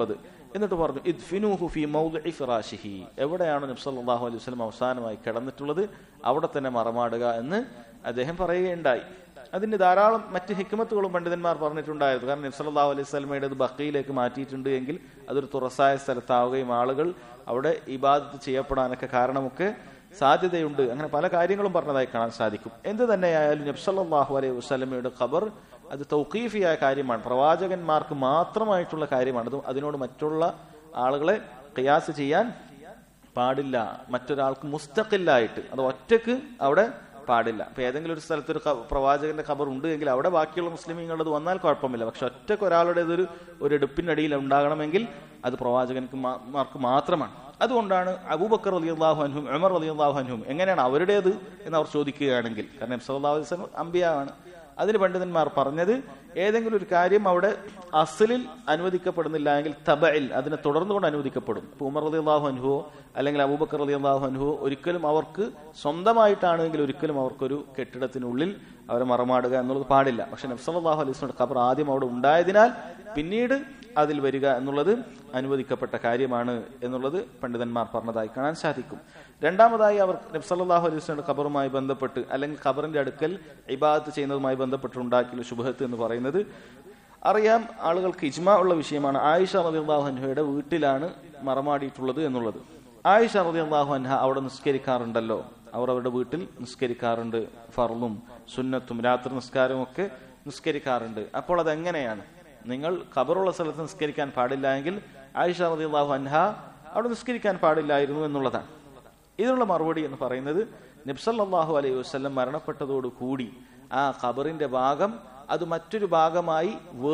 എന്നിട്ട് പറഞ്ഞു ഇദ്ഫിനൂഹു ഫി മൗദിഇ ഫിറാശിഹി എവിടെയാണ് നബി സല്ലല്ലാഹു അലൈഹി വസല്ലം അവസാനമായി കിടന്നിട്ടുള്ളത് അവിടെ തന്നെ മറമാടുക എന്ന് അദ്ദേഹം പറയുകയുണ്ടായി അതിന് ധാരാളം മറ്റ് ഹിക്മത്തുകളും പണ്ഡിതന്മാർ പറഞ്ഞിട്ടുണ്ടായിരുന്നു കാരണം നബി സല്ലല്ലാഹു അലൈഹി വസല്ലമയുടെ ഇത് ബക്കയിലേക്ക് മാറ്റിയിട്ടുണ്ട് എങ്കിൽ അതൊരു തുറസായ സ്ഥലത്താവുകയും ആളുകൾ അവിടെ ഇബാദത്ത് ചെയ്യപ്പെടാനൊക്കെ കാരണമൊക്കെ സാധ്യതയുണ്ട് അങ്ങനെ പല കാര്യങ്ങളും പറഞ്ഞതായി കാണാൻ സാധിക്കും എന്ത് തന്നെയായാലും നബി സല്ലല്ലാഹു അലൈഹി വസല്ലമയുടെ ഖബർ അത് തൗഖീഫിയായ കാര്യമാണ് പ്രവാചകന്മാർക്ക് മാത്രമായിട്ടുള്ള കാര്യമാണ് അത് അതിനോട് മറ്റുള്ള ആളുകളെ ഖിയാസ് ചെയ്യാൻ പാടില്ല മറ്റൊരാൾക്ക് മുസ്തഖില്ലായിട്ട് അത് ഒറ്റക്ക് അവിടെ പാടില്ല അപ്പൊ ഏതെങ്കിലും ഒരു സ്ഥലത്ത് ഒരു ഖ- പ്രവാചകന്റെ ഖബർ ഉണ്ട് എങ്കിൽ അവിടെ ബാക്കിയുള്ള മുസ്ലിമീങ്ങളത് വന്നാൽ കുഴപ്പമില്ല പക്ഷെ ഒറ്റക്ക് ഒരാളുടേതൊരു ഒരു എടുപ്പിനടിയിൽ ഉണ്ടാകണമെങ്കിൽ അത് പ്രവാചകൻക്ക് മാ- മാർക്ക് മാത്രമാണ് അതുകൊണ്ടാണ് അബൂബക്കർ അലി അള്ളാഹു അൻഹും ഉമർ അലി അള്ളാഹു അൻഹും എങ്ങനെയാണ് അവരുടേത് എന്ന് അവർ ചോദിക്കുകയാണെങ്കിൽ കാരണം സല്ലാഹു അലൈഹി വസല്ലം അമ്പിയാണ് അതിന് പണ്ഡിതന്മാർ പറഞ്ഞത് ഏതെങ്കിലും ഒരു കാര്യം അവിടെ അസലിൽ അനുവദിക്കപ്പെടുന്നില്ല എങ്കിൽ തബയിൽ അതിനെ തുടർന്നുകൊണ്ട് അനുവദിക്കപ്പെടും ഇപ്പൊ ഉമർ റതി അള്ളാഹു അനുഭവോ അല്ലെങ്കിൽ അബൂബക്കർ റതി അള്ളാഹു അനുഭവോ ഒരിക്കലും അവർക്ക് സ്വന്തമായിട്ടാണെങ്കിൽ ഒരിക്കലും അവർക്കൊരു കെട്ടിടത്തിനുള്ളിൽ അവരെ മറമാടുക എന്നുള്ളത് പാടില്ല പക്ഷെ നബ്സല്ലാഹു അലൈഹി വസല്ലമയുടെ ഖബർ ആദ്യം അവിടെ ഉണ്ടായതിനാൽ പിന്നീട് അതിൽ വരിക എന്നുള്ളത് അനുവദിക്കപ്പെട്ട കാര്യമാണ് എന്നുള്ളത് പണ്ഡിതന്മാർ പറഞ്ഞതായി കാണാൻ സാധിക്കും രണ്ടാമതായി അവർ നബ്സല്ലാഹു അലൈഹി വസ്ലമിന്റെ ഖബറുമായി ബന്ധപ്പെട്ട് അല്ലെങ്കിൽ ഖബറിന്റെ അടുക്കൽ ഇബാദത്ത് ചെയ്യുന്നതുമായി ബന്ധപ്പെട്ട് ഉണ്ടാക്കിയുള്ള ശുഭഹത്ത് എന്ന് പറയുന്നത് അറിയാം ആളുകൾക്ക് ഇജ്മ ഉള്ള വിഷയമാണ് ആയിഷ റളിയല്ലാഹു അൻഹയുടെ വീട്ടിലാണ് മറമാടിയിട്ടുള്ളത് എന്നുള്ളത് ആയിഷ റളിയല്ലാഹു അൻഹ അവിടെ നിസ്കരിക്കാറുണ്ടല്ലോ അവർ അവരുടെ വീട്ടിൽ നിസ്കരിക്കാറുണ്ട് ഫർളും സുന്നത്തും രാത്രി നിസ്കാരവും ഒക്കെ നിസ്കരിക്കാറുണ്ട് അപ്പോൾ അതെങ്ങനെയാണ് നിങ്ങൾ ഖബറുള്ള സ്ഥലത്ത് നിസ്കരിക്കാൻ പാടില്ല എങ്കിൽ ആയിഷ റളിയല്ലാഹു അൻഹ അവിടെ നിസ്കരിക്കാൻ പാടില്ലായിരുന്നു എന്നുള്ളതാണ് ഇതിനുള്ള മറുപടി എന്ന് പറയുന്നത് നബ്സല്ലാഹു അലൈഹി വസ്ലം മരണപ്പെട്ടതോടു കൂടി ആ ഖബറിന്റെ ഭാഗം അത് മറ്റൊരു ഭാഗമായി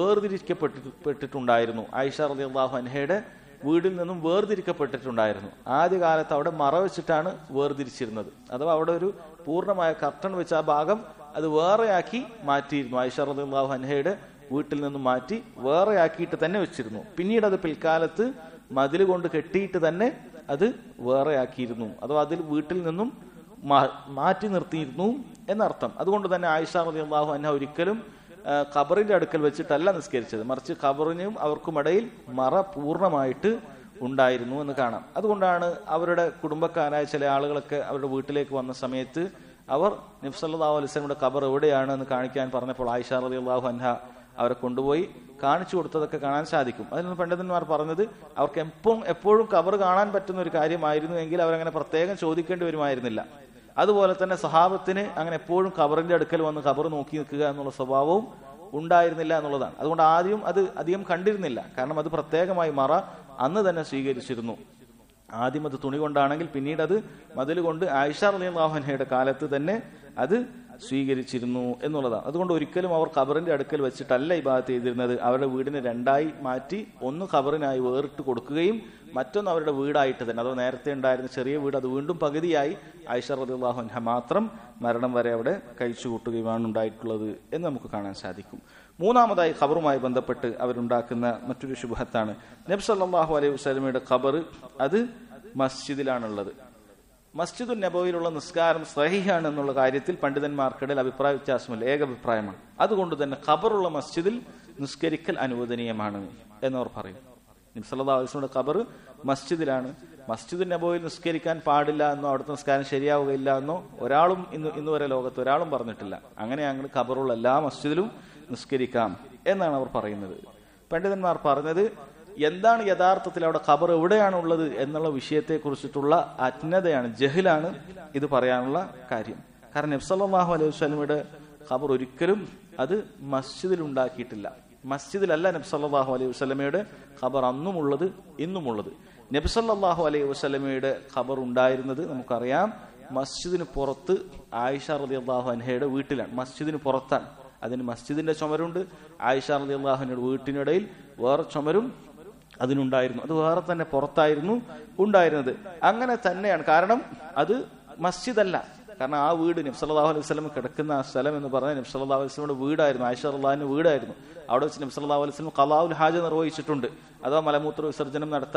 വേർതിരിക്കപ്പെട്ടിട്ടുണ്ടായിരുന്നു ആയിഷ റലി അള്ളാഹു അൻഹയുടെ വീടിൽ നിന്നും വേർതിരിക്കപ്പെട്ടിട്ടുണ്ടായിരുന്നു ആദ്യകാലത്ത് അവിടെ മറ വെച്ചിട്ടാണ് വേർതിരിച്ചിരുന്നത് അഥവാ അവിടെ ഒരു പൂർണ്ണമായ കർട്ടൺ വെച്ച ആ ഭാഗം അത് വേറെയാക്കി മാറ്റിയിരുന്നു ആയിഷ റലി അള്ളാഹു അൻഹയുടെ വീട്ടിൽ നിന്നും മാറ്റി വേറെയാക്കിയിട്ട് തന്നെ വെച്ചിരുന്നു പിന്നീട് അത് പിൽക്കാലത്ത് മതിൽ കൊണ്ട് കെട്ടിയിട്ട് തന്നെ അത് വേറെയാക്കിയിരുന്നു അഥവാ അതിൽ വീട്ടിൽ നിന്നും മാ- മാറ്റി നിർത്തിയിരുന്നു എന്നർത്ഥം അതുകൊണ്ട് തന്നെ ആയിഷ റതി അള്ളാഹു അൻഹ ഒരിക്കലും ആ, ഖബറിന്റെ അടുക്കൽ വെച്ചിട്ടല്ല നിസ്കരിച്ചത് മറിച്ച് ഖബറിനും അവർക്കുമിടയിൽ മറ പൂർണ്ണമായിട്ട് ഉണ്ടായിരുന്നു എന്ന് കാണാം അതുകൊണ്ടാണ് അവരുടെ കുടുംബക്കാരായ ചില ആളുകളൊക്കെ അവരുടെ വീട്ടിലേക്ക് വന്ന സമയത്ത് അവർ നിഫ്സല്ലാ അലിസ്ലമിയുടെ ഖബർ എവിടെയാണ് എന്ന് കാണിക്കാൻ പറഞ്ഞപ്പോൾ ആയിഷ റതി അള്ളാഹു അൻഹ അവരെ കൊണ്ടുപോയി കാണിച്ചു കൊടുത്തതൊക്കെ കാണാൻ സാധിക്കും അതിൽ നിന്ന് പണ്ഡിതന്മാർ പറഞ്ഞത് അവർക്ക് എപ്പോഴും എപ്പോഴും കബർ കാണാൻ പറ്റുന്ന ഒരു കാര്യമായിരുന്നു എങ്കിൽ അവരങ്ങനെ പ്രത്യേകം ചോദിക്കേണ്ടി വരുമായിരുന്നില്ല അതുപോലെ തന്നെ സഹാബത്തിന് അങ്ങനെ എപ്പോഴും ഖബറിന്റെ അടുക്കൽ വന്ന് ഖബർ നോക്കി നിൽക്കുക എന്നുള്ള സ്വഭാവവും ഉണ്ടായിരുന്നില്ല എന്നുള്ളതാണ് അതുകൊണ്ട് ആദ്യം അത് അധികം കണ്ടിരുന്നില്ല കാരണം അത് പ്രത്യേകമായി മറ അന്ന് തന്നെ സ്വീകരിച്ചിരുന്നു ആദ്യം അത് തുണി കൊണ്ടാണെങ്കിൽ പിന്നീട് അത് മതിൽ കൊണ്ട് ആയിഷ അലിഹയുടെ കാലത്ത് തന്നെ അത് സ്വീകരിച്ചിരുന്നു എന്നുള്ളതാണ് അതുകൊണ്ട് ഒരിക്കലും അവർ ഖബറിന്റെ അടുക്കൽ വെച്ചിട്ടല്ല ഇബാദത്ത് ചെയ്തിരുന്നത് അവരുടെ വീടിനെ രണ്ടായി മാറ്റി ഒന്ന് ഖബറിനായി വേറിട്ട് കൊടുക്കുകയും മറ്റൊന്ന് അവരുടെ വീടായിട്ട് തന്നെ അഥവാ നേരത്തെ ഉണ്ടായിരുന്ന ചെറിയ വീട് അത് വീണ്ടും പകുതിയായി ആയിഷ റദിള്ളാഹുൻഹ മാത്രം മരണം വരെ അവിടെ കഴിച്ചു കൂട്ടുകയുമാണ് ഉണ്ടായിട്ടുള്ളത് എന്ന് നമുക്ക് കാണാൻ സാധിക്കും മൂന്നാമതായി ഖബറുമായി ബന്ധപ്പെട്ട് അവരുണ്ടാക്കുന്ന മറ്റൊരു ശുഭത്താണ് നബ്സല്ലാഹു അലൈഹി വസ്ലമയുടെ ഖബർ അത് മസ്ജിദിലാണുള്ളത് മസ്ജിദുൽ നബോയിലുള്ള നിസ്കാരം സഹിഹാണ് എന്നുള്ള കാര്യത്തിൽ പണ്ഡിതന്മാർക്കിടയിൽ അഭിപ്രായ വ്യത്യാസമില്ല ഏകഭിപ്രായമാണ് അതുകൊണ്ട് തന്നെ ഖബറുള്ള മസ്ജിദിൽ നിസ്കരിക്കൽ അനുവദനീയമാണ് എന്നവർ പറയും നിംസല്ലാ അലിസ്ലയുടെ ഖബർ മസ്ജിദിലാണ് മസ്ജിദുൽ നബോയിൽ നിസ്കരിക്കാൻ പാടില്ല എന്നോ അവിടുത്തെ നിസ്കാരം ശരിയാവുകയില്ല എന്നോ ഒരാളും ഇന്ന് ഇന്ന് വരെ ലോകത്ത് ഒരാളും പറഞ്ഞിട്ടില്ല അങ്ങനെ അങ്ങനെ ഖബറുള്ള എല്ലാ മസ്ജിദിലും നിസ്കരിക്കാം എന്നാണ് അവർ പറയുന്നത് പണ്ഡിതന്മാർ പറഞ്ഞത് എന്താണ് യഥാർത്ഥത്തിൽ അവിടെ ഖബർ എവിടെയാണ് ഉള്ളത് എന്നുള്ള വിഷയത്തെ കുറിച്ചിട്ടുള്ള അജ്ഞതയാണ് ജഹിലാണ് ഇത് പറയാനുള്ള കാര്യം കാരണം നബ്സല്ലാഹു അലൈഹി വസ്ലമിയുടെ ഖബർ ഒരിക്കലും അത് മസ്ജിദിൽ ഉണ്ടാക്കിയിട്ടില്ല മസ്ജിദിലല്ല നബ്സല്ലാഹു അലൈഹി വസ്ലമയുടെ ഖബർ അന്നുമുള്ളത് ഇന്നുമുള്ളത് നബ്സല്ലാഹു അലൈഹി വസ്ലമയുടെ ഖബർ ഉണ്ടായിരുന്നത് നമുക്കറിയാം മസ്ജിദിന് പുറത്ത് ആയിഷ റതി അള്ളാഹു അൻഹയുടെ വീട്ടിലാണ് മസ്ജിദിന് പുറത്താണ് അതിന് മസ്ജിദിന്റെ ചുമരുണ്ട് ആയിഷ റതി അള്ളാഹുവിന്റെ വീട്ടിനിടയിൽ വേറെ ചുമരും അതിനുണ്ടായിരുന്നു അത് വേറെ തന്നെ പുറത്തായിരുന്നു ഉണ്ടായിരുന്നത് അങ്ങനെ തന്നെയാണ് കാരണം അത് മസ്ജിദ് അല്ല കാരണം ആ വീട് നബ്സല്ലാഹു അലൈഹി വസ്ലം കിടക്കുന്ന ആ സ്ഥലം എന്ന് പറഞ്ഞാൽ നബ്സല്ലാഹു അലൈഹി വസ്ലമിന്റെ വീടായിരുന്നു ആയിഷ അള്ളാഹിന്റെ വീടായിരുന്നു അവിടെ വെച്ച് നബ്സല്ലാഹു അലൈഹി വസ്ലം കലാവുൽ ഹാജ നിർവഹിച്ചിട്ടുണ്ട് അഥവാ മലമൂത്ര വിസർജനം നടത്താൻ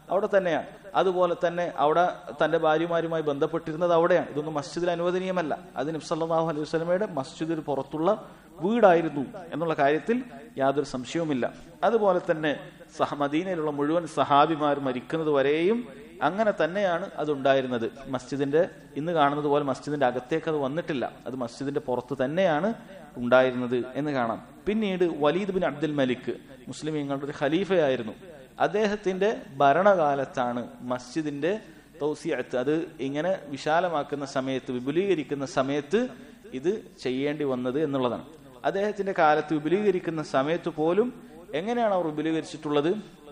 അവിടെ തന്നെയാണ് അതുപോലെ തന്നെ അവിടെ തന്റെ ഭാര്യമാരുമായി ബന്ധപ്പെട്ടിരുന്നത് അവിടെയാണ് ഇതൊന്നും മസ്ജിദിൽ അനുവദനീയമല്ല അത് നബ്സല്ലാഹു അലൈഹി വസ്ലമയുടെ മസ്ജിദിന് പുറത്തുള്ള വീടായിരുന്നു എന്നുള്ള കാര്യത്തിൽ യാതൊരു സംശയവുമില്ല അതുപോലെ തന്നെ സഹ മദീനയിലുള്ള മുഴുവൻ സഹാബിമാർ മരിക്കുന്നത് വരെയും അങ്ങനെ തന്നെയാണ് അത് ഉണ്ടായിരുന്നത് മസ്ജിദിന്റെ ഇന്ന് കാണുന്നത് പോലെ മസ്ജിദിന്റെ അകത്തേക്ക് അത് വന്നിട്ടില്ല അത് മസ്ജിദിന്റെ പുറത്ത് തന്നെയാണ് ഉണ്ടായിരുന്നത് എന്ന് കാണാം പിന്നീട് വലീദ് ബിൻ അബ്ദുൽ മലിക് മുസ്ലിമീങ്ങളുടെ ഒരു ഖലീഫയായിരുന്നു അദ്ദേഹത്തിന്റെ ഭരണകാലത്താണ് മസ്ജിദിന്റെ തൗസിയത്ത് അത് ഇങ്ങനെ വിശാലമാക്കുന്ന സമയത്ത് വിപുലീകരിക്കുന്ന സമയത്ത് ഇത് ചെയ്യേണ്ടി വന്നത് എന്നുള്ളതാണ് അദ്ദേഹത്തിന്റെ കാലത്ത് വിപുലീകരിക്കുന്ന സമയത്ത് പോലും എങ്ങനെയാണ് അവർ വിപുലീകരിച്ചിട്ടുള്ളത്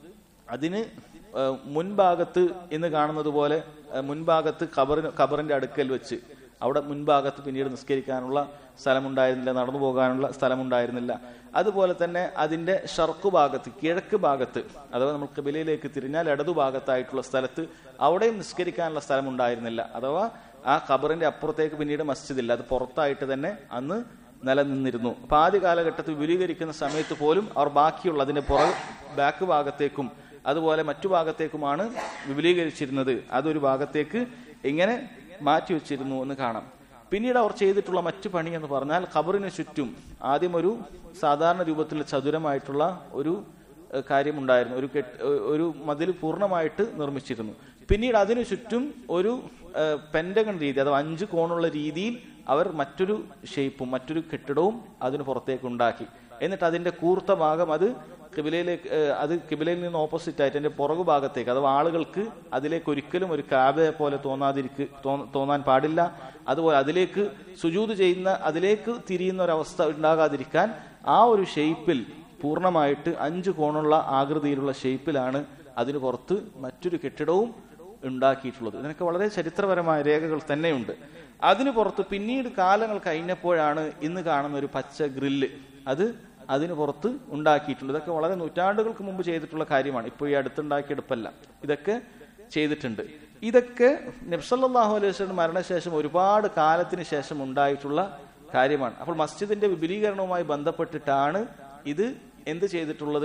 അതിന് ഏഹ്, മുൻഭാഗത്ത് ഇന്ന് കാണുന്നത് പോലെ ഏഹ്, മുൻഭാഗത്ത് ഖബറിന് ഖബറിന്റെ അടുക്കൽ വെച്ച് അവിടെ മുൻഭാഗത്ത് പിന്നീട് നിസ്കരിക്കാനുള്ള സ്ഥലമുണ്ടായിരുന്നില്ല നടന്നു പോകാനുള്ള സ്ഥലമുണ്ടായിരുന്നില്ല അതുപോലെ തന്നെ അതിന്റെ ഷർക്ക് ഭാഗത്ത് കിഴക്ക് ഭാഗത്ത് അഥവാ നമ്മൾ കിബിലയിലേക്ക് തിരിഞ്ഞാൽ ഇടതു ഭാഗത്തായിട്ടുള്ള സ്ഥലത്ത് അവിടെയും നിസ്കരിക്കാനുള്ള സ്ഥലം ഉണ്ടായിരുന്നില്ല അഥവാ ആ ഖബറിന്റെ അപ്പുറത്തേക്ക് പിന്നീട് മസ്ജിദില്ല അത് പുറത്തായിട്ട് തന്നെ അന്ന് നിലനിന്നിരുന്നു അപ്പൊ ആദ്യ കാലഘട്ടത്തിൽ വിപുലീകരിക്കുന്ന സമയത്ത് പോലും അവർ ബാക്കിയുള്ള അതിന്റെ പുറ ബാക്ക് ഭാഗത്തേക്കും അതുപോലെ മറ്റു ഭാഗത്തേക്കുമാണ് വിപുലീകരിച്ചിരുന്നത് അതൊരു ഭാഗത്തേക്ക് ഇങ്ങനെ മാറ്റി വെച്ചിരുന്നു എന്ന് കാണാം പിന്നീട് അവർ ചെയ്തിട്ടുള്ള മറ്റു പണി എന്ന് പറഞ്ഞാൽ ഖബറിന് ചുറ്റും ആദ്യം ഒരു സാധാരണ രൂപത്തിൽ ചതുരമായിട്ടുള്ള ഒരു ഏഹ്, കാര്യമുണ്ടായിരുന്നു ഒരു കെട്ട് ഏഹ്, ഒരു മതിൽ പൂർണ്ണമായിട്ട് നിർമ്മിച്ചിരുന്നു പിന്നീട് അതിനു ചുറ്റും ഒരു ഏഹ്, പെന്റഗൺ രീതി അഥവാ അഞ്ച് കോണുള്ള രീതിയിൽ അവർ മറ്റൊരു ഷേപ്പും മറ്റൊരു കെട്ടിടവും അതിന് പുറത്തേക്ക് ഉണ്ടാക്കി എന്നിട്ട് അതിന്റെ കൂർത്ത ഭാഗം അത് കിബിലയിലേക്ക് ഏഹ്, അത് കിബിലയിൽ നിന്ന് ഓപ്പോസിറ്റ് ആയിട്ട് അതിന്റെ പുറകു ഭാഗത്തേക്ക് അഥവാ ആളുകൾക്ക് അതിലേക്ക് ഒരിക്കലും ഒരു കാബയെ പോലെ തോന്നാതിരിക്ക് തോ- തോന്നാൻ പാടില്ല അതുപോലെ അതിലേക്ക് സുജൂത് ചെയ്യുന്ന അതിലേക്ക് തിരിയുന്ന ഒരവസ്ഥ ഉണ്ടാകാതിരിക്കാൻ ആ ഒരു ഷേപ്പിൽ പൂർണ്ണമായിട്ട് അഞ്ച് കോണുള്ള ആകൃതിയിലുള്ള ഷേപ്പിലാണ് അതിന് പുറത്ത് മറ്റൊരു കെട്ടിടവും ഉണ്ടാക്കിയിട്ടുള്ളത് ഇതിനൊക്കെ വളരെ ചരിത്രപരമായ രേഖകൾ തന്നെയുണ്ട് അതിന് പുറത്ത് പിന്നീട് കാലങ്ങൾ കഴിഞ്ഞപ്പോഴാണ് ഇന്ന് കാണുന്ന ഒരു പച്ച ഗ്രില്ല് അത് അതിന് പുറത്ത് ഉണ്ടാക്കിയിട്ടുണ്ട് ഇതൊക്കെ വളരെ നൂറ്റാണ്ടുകൾക്ക് മുമ്പ് ചെയ്തിട്ടുള്ള കാര്യമാണ് ഇപ്പോൾ ഈ അടുത്തുണ്ടാക്കിയെടുപ്പല്ല ഇതൊക്കെ ചെയ്തിട്ടുണ്ട് ഇതൊക്കെ നബ്സല്ലാഹു അലൈഹി വസല്ലം മരണശേഷം ഒരുപാട് കാലത്തിന് ശേഷം ഉണ്ടായിട്ടുള്ള കാര്യമാണ് അപ്പോൾ മസ്ജിദിന്റെ വിപുലീകരണവുമായി ബന്ധപ്പെട്ടിട്ടാണ് ഇത് എന്ത് ചെയ്തിട്ടുള്ളത്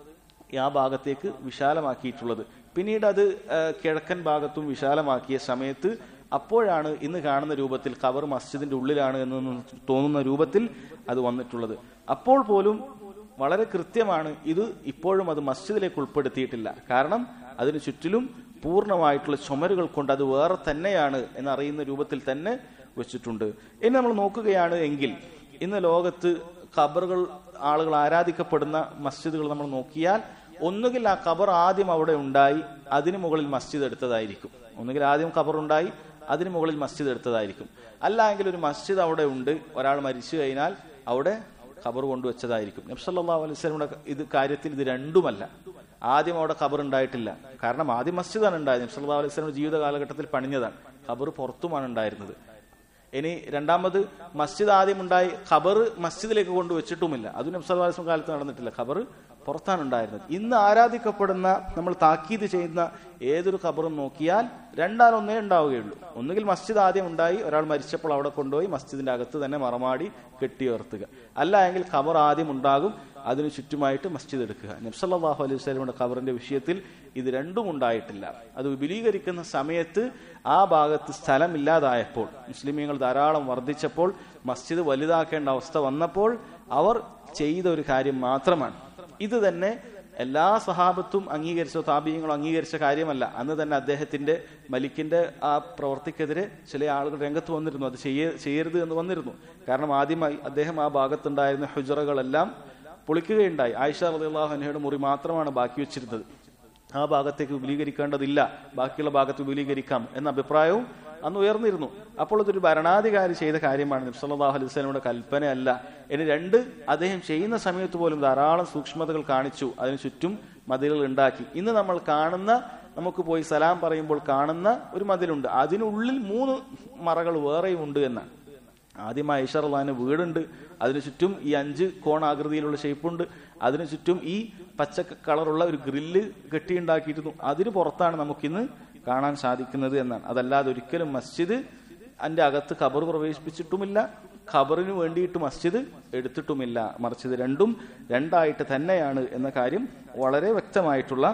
ആ ഭാഗത്തേക്ക് വിശാലമാക്കിയിട്ടുള്ളത് പിന്നീട് അത് ആ, കിഴക്കൻ ഭാഗത്തും വിശാലമാക്കിയ സമയത്ത് അപ്പോഴാണ് ഇന്ന് കാണുന്ന രൂപത്തിൽ ഖബർ മസ്ജിദിന്റെ ഉള്ളിലാണ് എന്ന് തോന്നുന്ന രൂപത്തിൽ അത് വന്നിട്ടുള്ളത് അപ്പോൾ പോലും വളരെ കൃത്യമാണ് ഇത് ഇപ്പോഴും അത് മസ്ജിദിലേക്ക് ഉൾപ്പെടുത്തിയിട്ടില്ല കാരണം അതിന് ചുറ്റിലും പൂർണ്ണമായിട്ടുള്ള ചുമരുകൾ കൊണ്ട് അത് വേറെ തന്നെയാണ് എന്നറിയുന്ന രൂപത്തിൽ തന്നെ വെച്ചിട്ടുണ്ട് ഇനി നമ്മൾ നോക്കുകയാണ് എങ്കിൽ ഇന്ന് ലോകത്ത് ഖബറുകൾ ആളുകൾ ആരാധിക്കപ്പെടുന്ന മസ്ജിദുകൾ നമ്മൾ നോക്കിയാൽ ഒന്നുകിൽ ആ ഖബർ ആദ്യം അവിടെ ഉണ്ടായി അതിന് മുകളിൽ മസ്ജിദ് എടുത്തതായിരിക്കും ഒന്നുകിൽ ആദ്യം ഖബർ ഉണ്ടായി അതിന് മുകളിൽ മസ്ജിദ് എടുത്തതായിരിക്കും അല്ല എങ്കിൽ ഒരു മസ്ജിദ് അവിടെ ഉണ്ട് ഒരാൾ മരിച്ചു കഴിഞ്ഞാൽ അവിടെ ഖബർ കൊണ്ടുവച്ചതായിരിക്കും നബ്സല്ലാ അലൈഹി സ്വലമിയുടെ ഇത് കാര്യത്തിൽ ഇത് രണ്ടുമല്ല ആദ്യം അവിടെ ഖബർ ഉണ്ടായിട്ടില്ല കാരണം ആദ്യം മസ്ജിദാണ് ഉണ്ടായത് നബ്സല്ലാ അലൈഹി സ്വലമിന്റെ ജീവിത കാലഘട്ടത്തിൽ പണിഞ്ഞതാണ് ഖബർ പുറത്തുമാണ് ഉണ്ടായിരുന്നത് ഇനി രണ്ടാമത് മസ്ജിദ് ആദ്യം ഉണ്ടായി ഖബർ മസ്ജിദിലേക്ക് കൊണ്ടുവച്ചിട്ടുമില്ല അതും നബ്സല്ലാസ്ലം കാലത്ത് നടന്നിട്ടില്ല ഖബർ പുറത്താണ് ഉണ്ടായിരുന്നത് ഇന്ന് ആരാധിക്കപ്പെടുന്ന നമ്മൾ താക്കീത് ചെയ്യുന്ന ഏതൊരു ഖബറും നോക്കിയാൽ രണ്ടാലൊന്നേ ഉണ്ടാവുകയുള്ളൂ ഒന്നുകിൽ മസ്ജിദ് ആദ്യം ഉണ്ടായി ഒരാൾ മരിച്ചപ്പോൾ അവിടെ കൊണ്ടുപോയി മസ്ജിദിന്റെ അകത്ത് തന്നെ മറമാടി കെട്ടിയുയർത്തുക അല്ല എങ്കിൽ ഖബർ ആദ്യം ഉണ്ടാകും അതിനു ചുറ്റുമായിട്ട് മസ്ജിദ് എടുക്കുക നബ്സല്ലാഹു അലൈഹി സ്വലമിയുടെ ഖബറിന്റെ വിഷയത്തിൽ ഇത് രണ്ടും ഉണ്ടായിട്ടില്ല അത് വിപുലീകരിക്കുന്ന സമയത്ത് ആ ഭാഗത്ത് സ്ഥലമില്ലാതായപ്പോൾ മുസ്ലിമീങ്ങൾ ധാരാളം വർദ്ധിച്ചപ്പോൾ മസ്ജിദ് വലുതാക്കേണ്ട അവസ്ഥ വന്നപ്പോൾ അവർ ചെയ്ത ഒരു കാര്യം മാത്രമാണ് ഇത് തന്നെ എല്ലാ സഹാബത്തും അംഗീകരിച്ച താപീയങ്ങളും അംഗീകരിച്ച കാര്യമല്ല അന്ന് തന്നെ അദ്ദേഹത്തിന്റെ മലിക്കിന്റെ ആ പ്രവർത്തിക്കെതിരെ ചില ആളുകൾ രംഗത്ത് വന്നിരുന്നു അത് ചെയ്യ ചെയ്യരുത് എന്ന് വന്നിരുന്നു കാരണം ആദ്യമായി അദ്ദേഹം ആ ഭാഗത്തുണ്ടായിരുന്ന ഹുജറകളെല്ലാം പൊളിക്കുകയുണ്ടായി ആയിഷ റളിയല്ലാഹു അൻഹയുടെ മുറി മാത്രമാണ് ബാക്കി വെച്ചിരുന്നത് ആ ഭാഗത്തേക്ക് വിപുലീകരിക്കേണ്ടതില്ല ബാക്കിയുള്ള ഭാഗത്ത് വിപുലീകരിക്കാം എന്ന അഭിപ്രായവും അന്ന് ഉയർന്നിരുന്നു അപ്പോൾ അതൊരു ഭരണാധികാരി ചെയ്ത കാര്യമാണ് നബ്സല്ലാഹു അലൈഹി സ്വലമിയുടെ കൽപ്പനയല്ല ഇനി രണ്ട് അദ്ദേഹം ചെയ്യുന്ന സമയത്ത് പോലും ധാരാളം സൂക്ഷ്മതകൾ കാണിച്ചു അതിന് ചുറ്റും മതിലുകൾ ഉണ്ടാക്കി ഇന്ന് നമ്മൾ കാണുന്ന നമുക്ക് പോയി സലാം പറയുമ്പോൾ കാണുന്ന ഒരു മതിലുണ്ട് അതിനുള്ളിൽ മൂന്ന് മറകൾ വേറെയും ഉണ്ട് എന്നാണ് ആദ്യം ഐഷറുള്ളതിന് വീടുണ്ട് അതിനു ചുറ്റും ഈ അഞ്ച് കോണാകൃതിയിലുള്ള ഷേപ്പുണ്ട് അതിനു ചുറ്റും ഈ പച്ച കളറുള്ള ഒരു ഗ്രില്ല് കെട്ടിയുണ്ടാക്കിയിരുന്നു അതിന് പുറത്താണ് നമുക്കിന്ന് കാണാൻ സാധിക്കുന്നത് എന്നാണ് അതല്ലാതെ ഒരിക്കലും മസ്ജിദ് അതിന്റെ അകത്ത് ഖബർ പ്രവേശിപ്പിച്ചിട്ടുമില്ല ഖബറിന് വേണ്ടിയിട്ട് മസ്ജിദ് എടുത്തിട്ടുമില്ല മറിച്ച് ഇത് രണ്ടും രണ്ടായിട്ട് തന്നെയാണ് എന്ന കാര്യം വളരെ വ്യക്തമായിട്ടുള്ള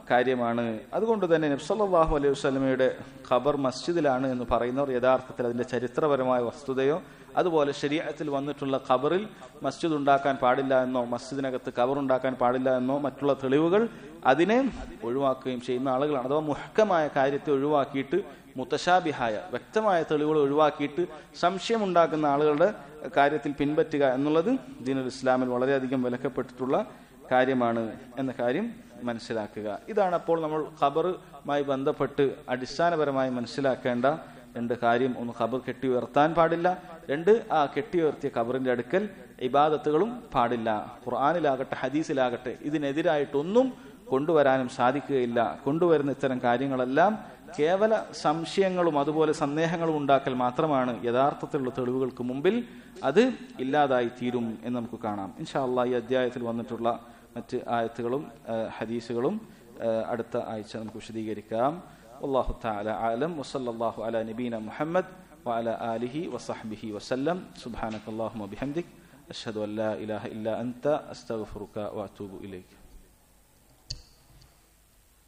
കാര്യമാണ് അതുകൊണ്ട് തന്നെ നബ്സല്ലാഹു അലൈഹി വസ്ലമയുടെ ഖബർ മസ്ജിദിലാണ് എന്ന് പറയുന്നവർ യഥാർത്ഥത്തിൽ അതിന്റെ ചരിത്രപരമായ വസ്തുതയോ അതുപോലെ ശരീരത്തിൽ വന്നിട്ടുള്ള ഖബറിൽ മസ്ജിദ് ഉണ്ടാക്കാൻ പാടില്ല എന്നോ മസ്ജിദിനകത്ത് ഖബർ ഉണ്ടാക്കാൻ പാടില്ല എന്നോ മറ്റുള്ള തെളിവുകൾ അതിനെ ഒഴിവാക്കുകയും ചെയ്യുന്ന ആളുകളാണ് അഥവാ മുഹക്കമായ കാര്യത്തെ ഒഴിവാക്കിയിട്ട് മുത്തശാബിഹായ വ്യക്തമായ തെളിവുകൾ ഒഴിവാക്കിയിട്ട് സംശയമുണ്ടാക്കുന്ന ആളുകളുടെ കാര്യത്തിൽ പിൻപറ്റുക എന്നുള്ളത് ദീനുൽ ഇസ്ലാമിൽ വളരെയധികം വിലക്കപ്പെട്ടിട്ടുള്ള കാര്യമാണ് എന്ന കാര്യം മനസ്സിലാക്കുക ഇതാണ് അപ്പോൾ നമ്മൾ ഖബറുമായി ബന്ധപ്പെട്ട് അടിസ്ഥാനപരമായി മനസ്സിലാക്കേണ്ട രണ്ട് കാര്യം ഒന്ന് ഖബർ കെട്ടി ഉയർത്താൻ പാടില്ല രണ്ട് ആ കെട്ടി ഉയർത്തിയ ഖബറിന്റെ അടുക്കൽ ഇബാദത്തുകളും പാടില്ല ഖുർആാനിലാകട്ടെ ഹദീസിലാകട്ടെ ഇതിനെതിരായിട്ടൊന്നും കൊണ്ടുവരാനും സാധിക്കുകയില്ല കൊണ്ടുവരുന്ന ഇത്തരം കാര്യങ്ങളെല്ലാം കേവല സംശയങ്ങളും അതുപോലെ സന്ദേഹങ്ങളും ഉണ്ടാക്കൽ മാത്രമാണ് യഥാർത്ഥത്തിലുള്ള തെളിവുകൾക്ക് മുമ്പിൽ അത് ഇല്ലാതായി തീരും എന്ന് നമുക്ക് കാണാം ഇൻഷാ അള്ളാഹ് ഈ അധ്യായത്തിൽ വന്നിട്ടുള്ള മറ്റ് ആയത്തുകളും ആ, ഹദീസുകളും ആ, അടുത്ത ആഴ്ച നമുക്ക് വിശദീകരിക്കാം والله تعالى عالم وصلى الله على نبينا محمد وعلى آله وصحبه وسلم سبحانك اللهم وبحمدك أشهد أن لا إله إلا أنت أستغفرك وأتوب إليك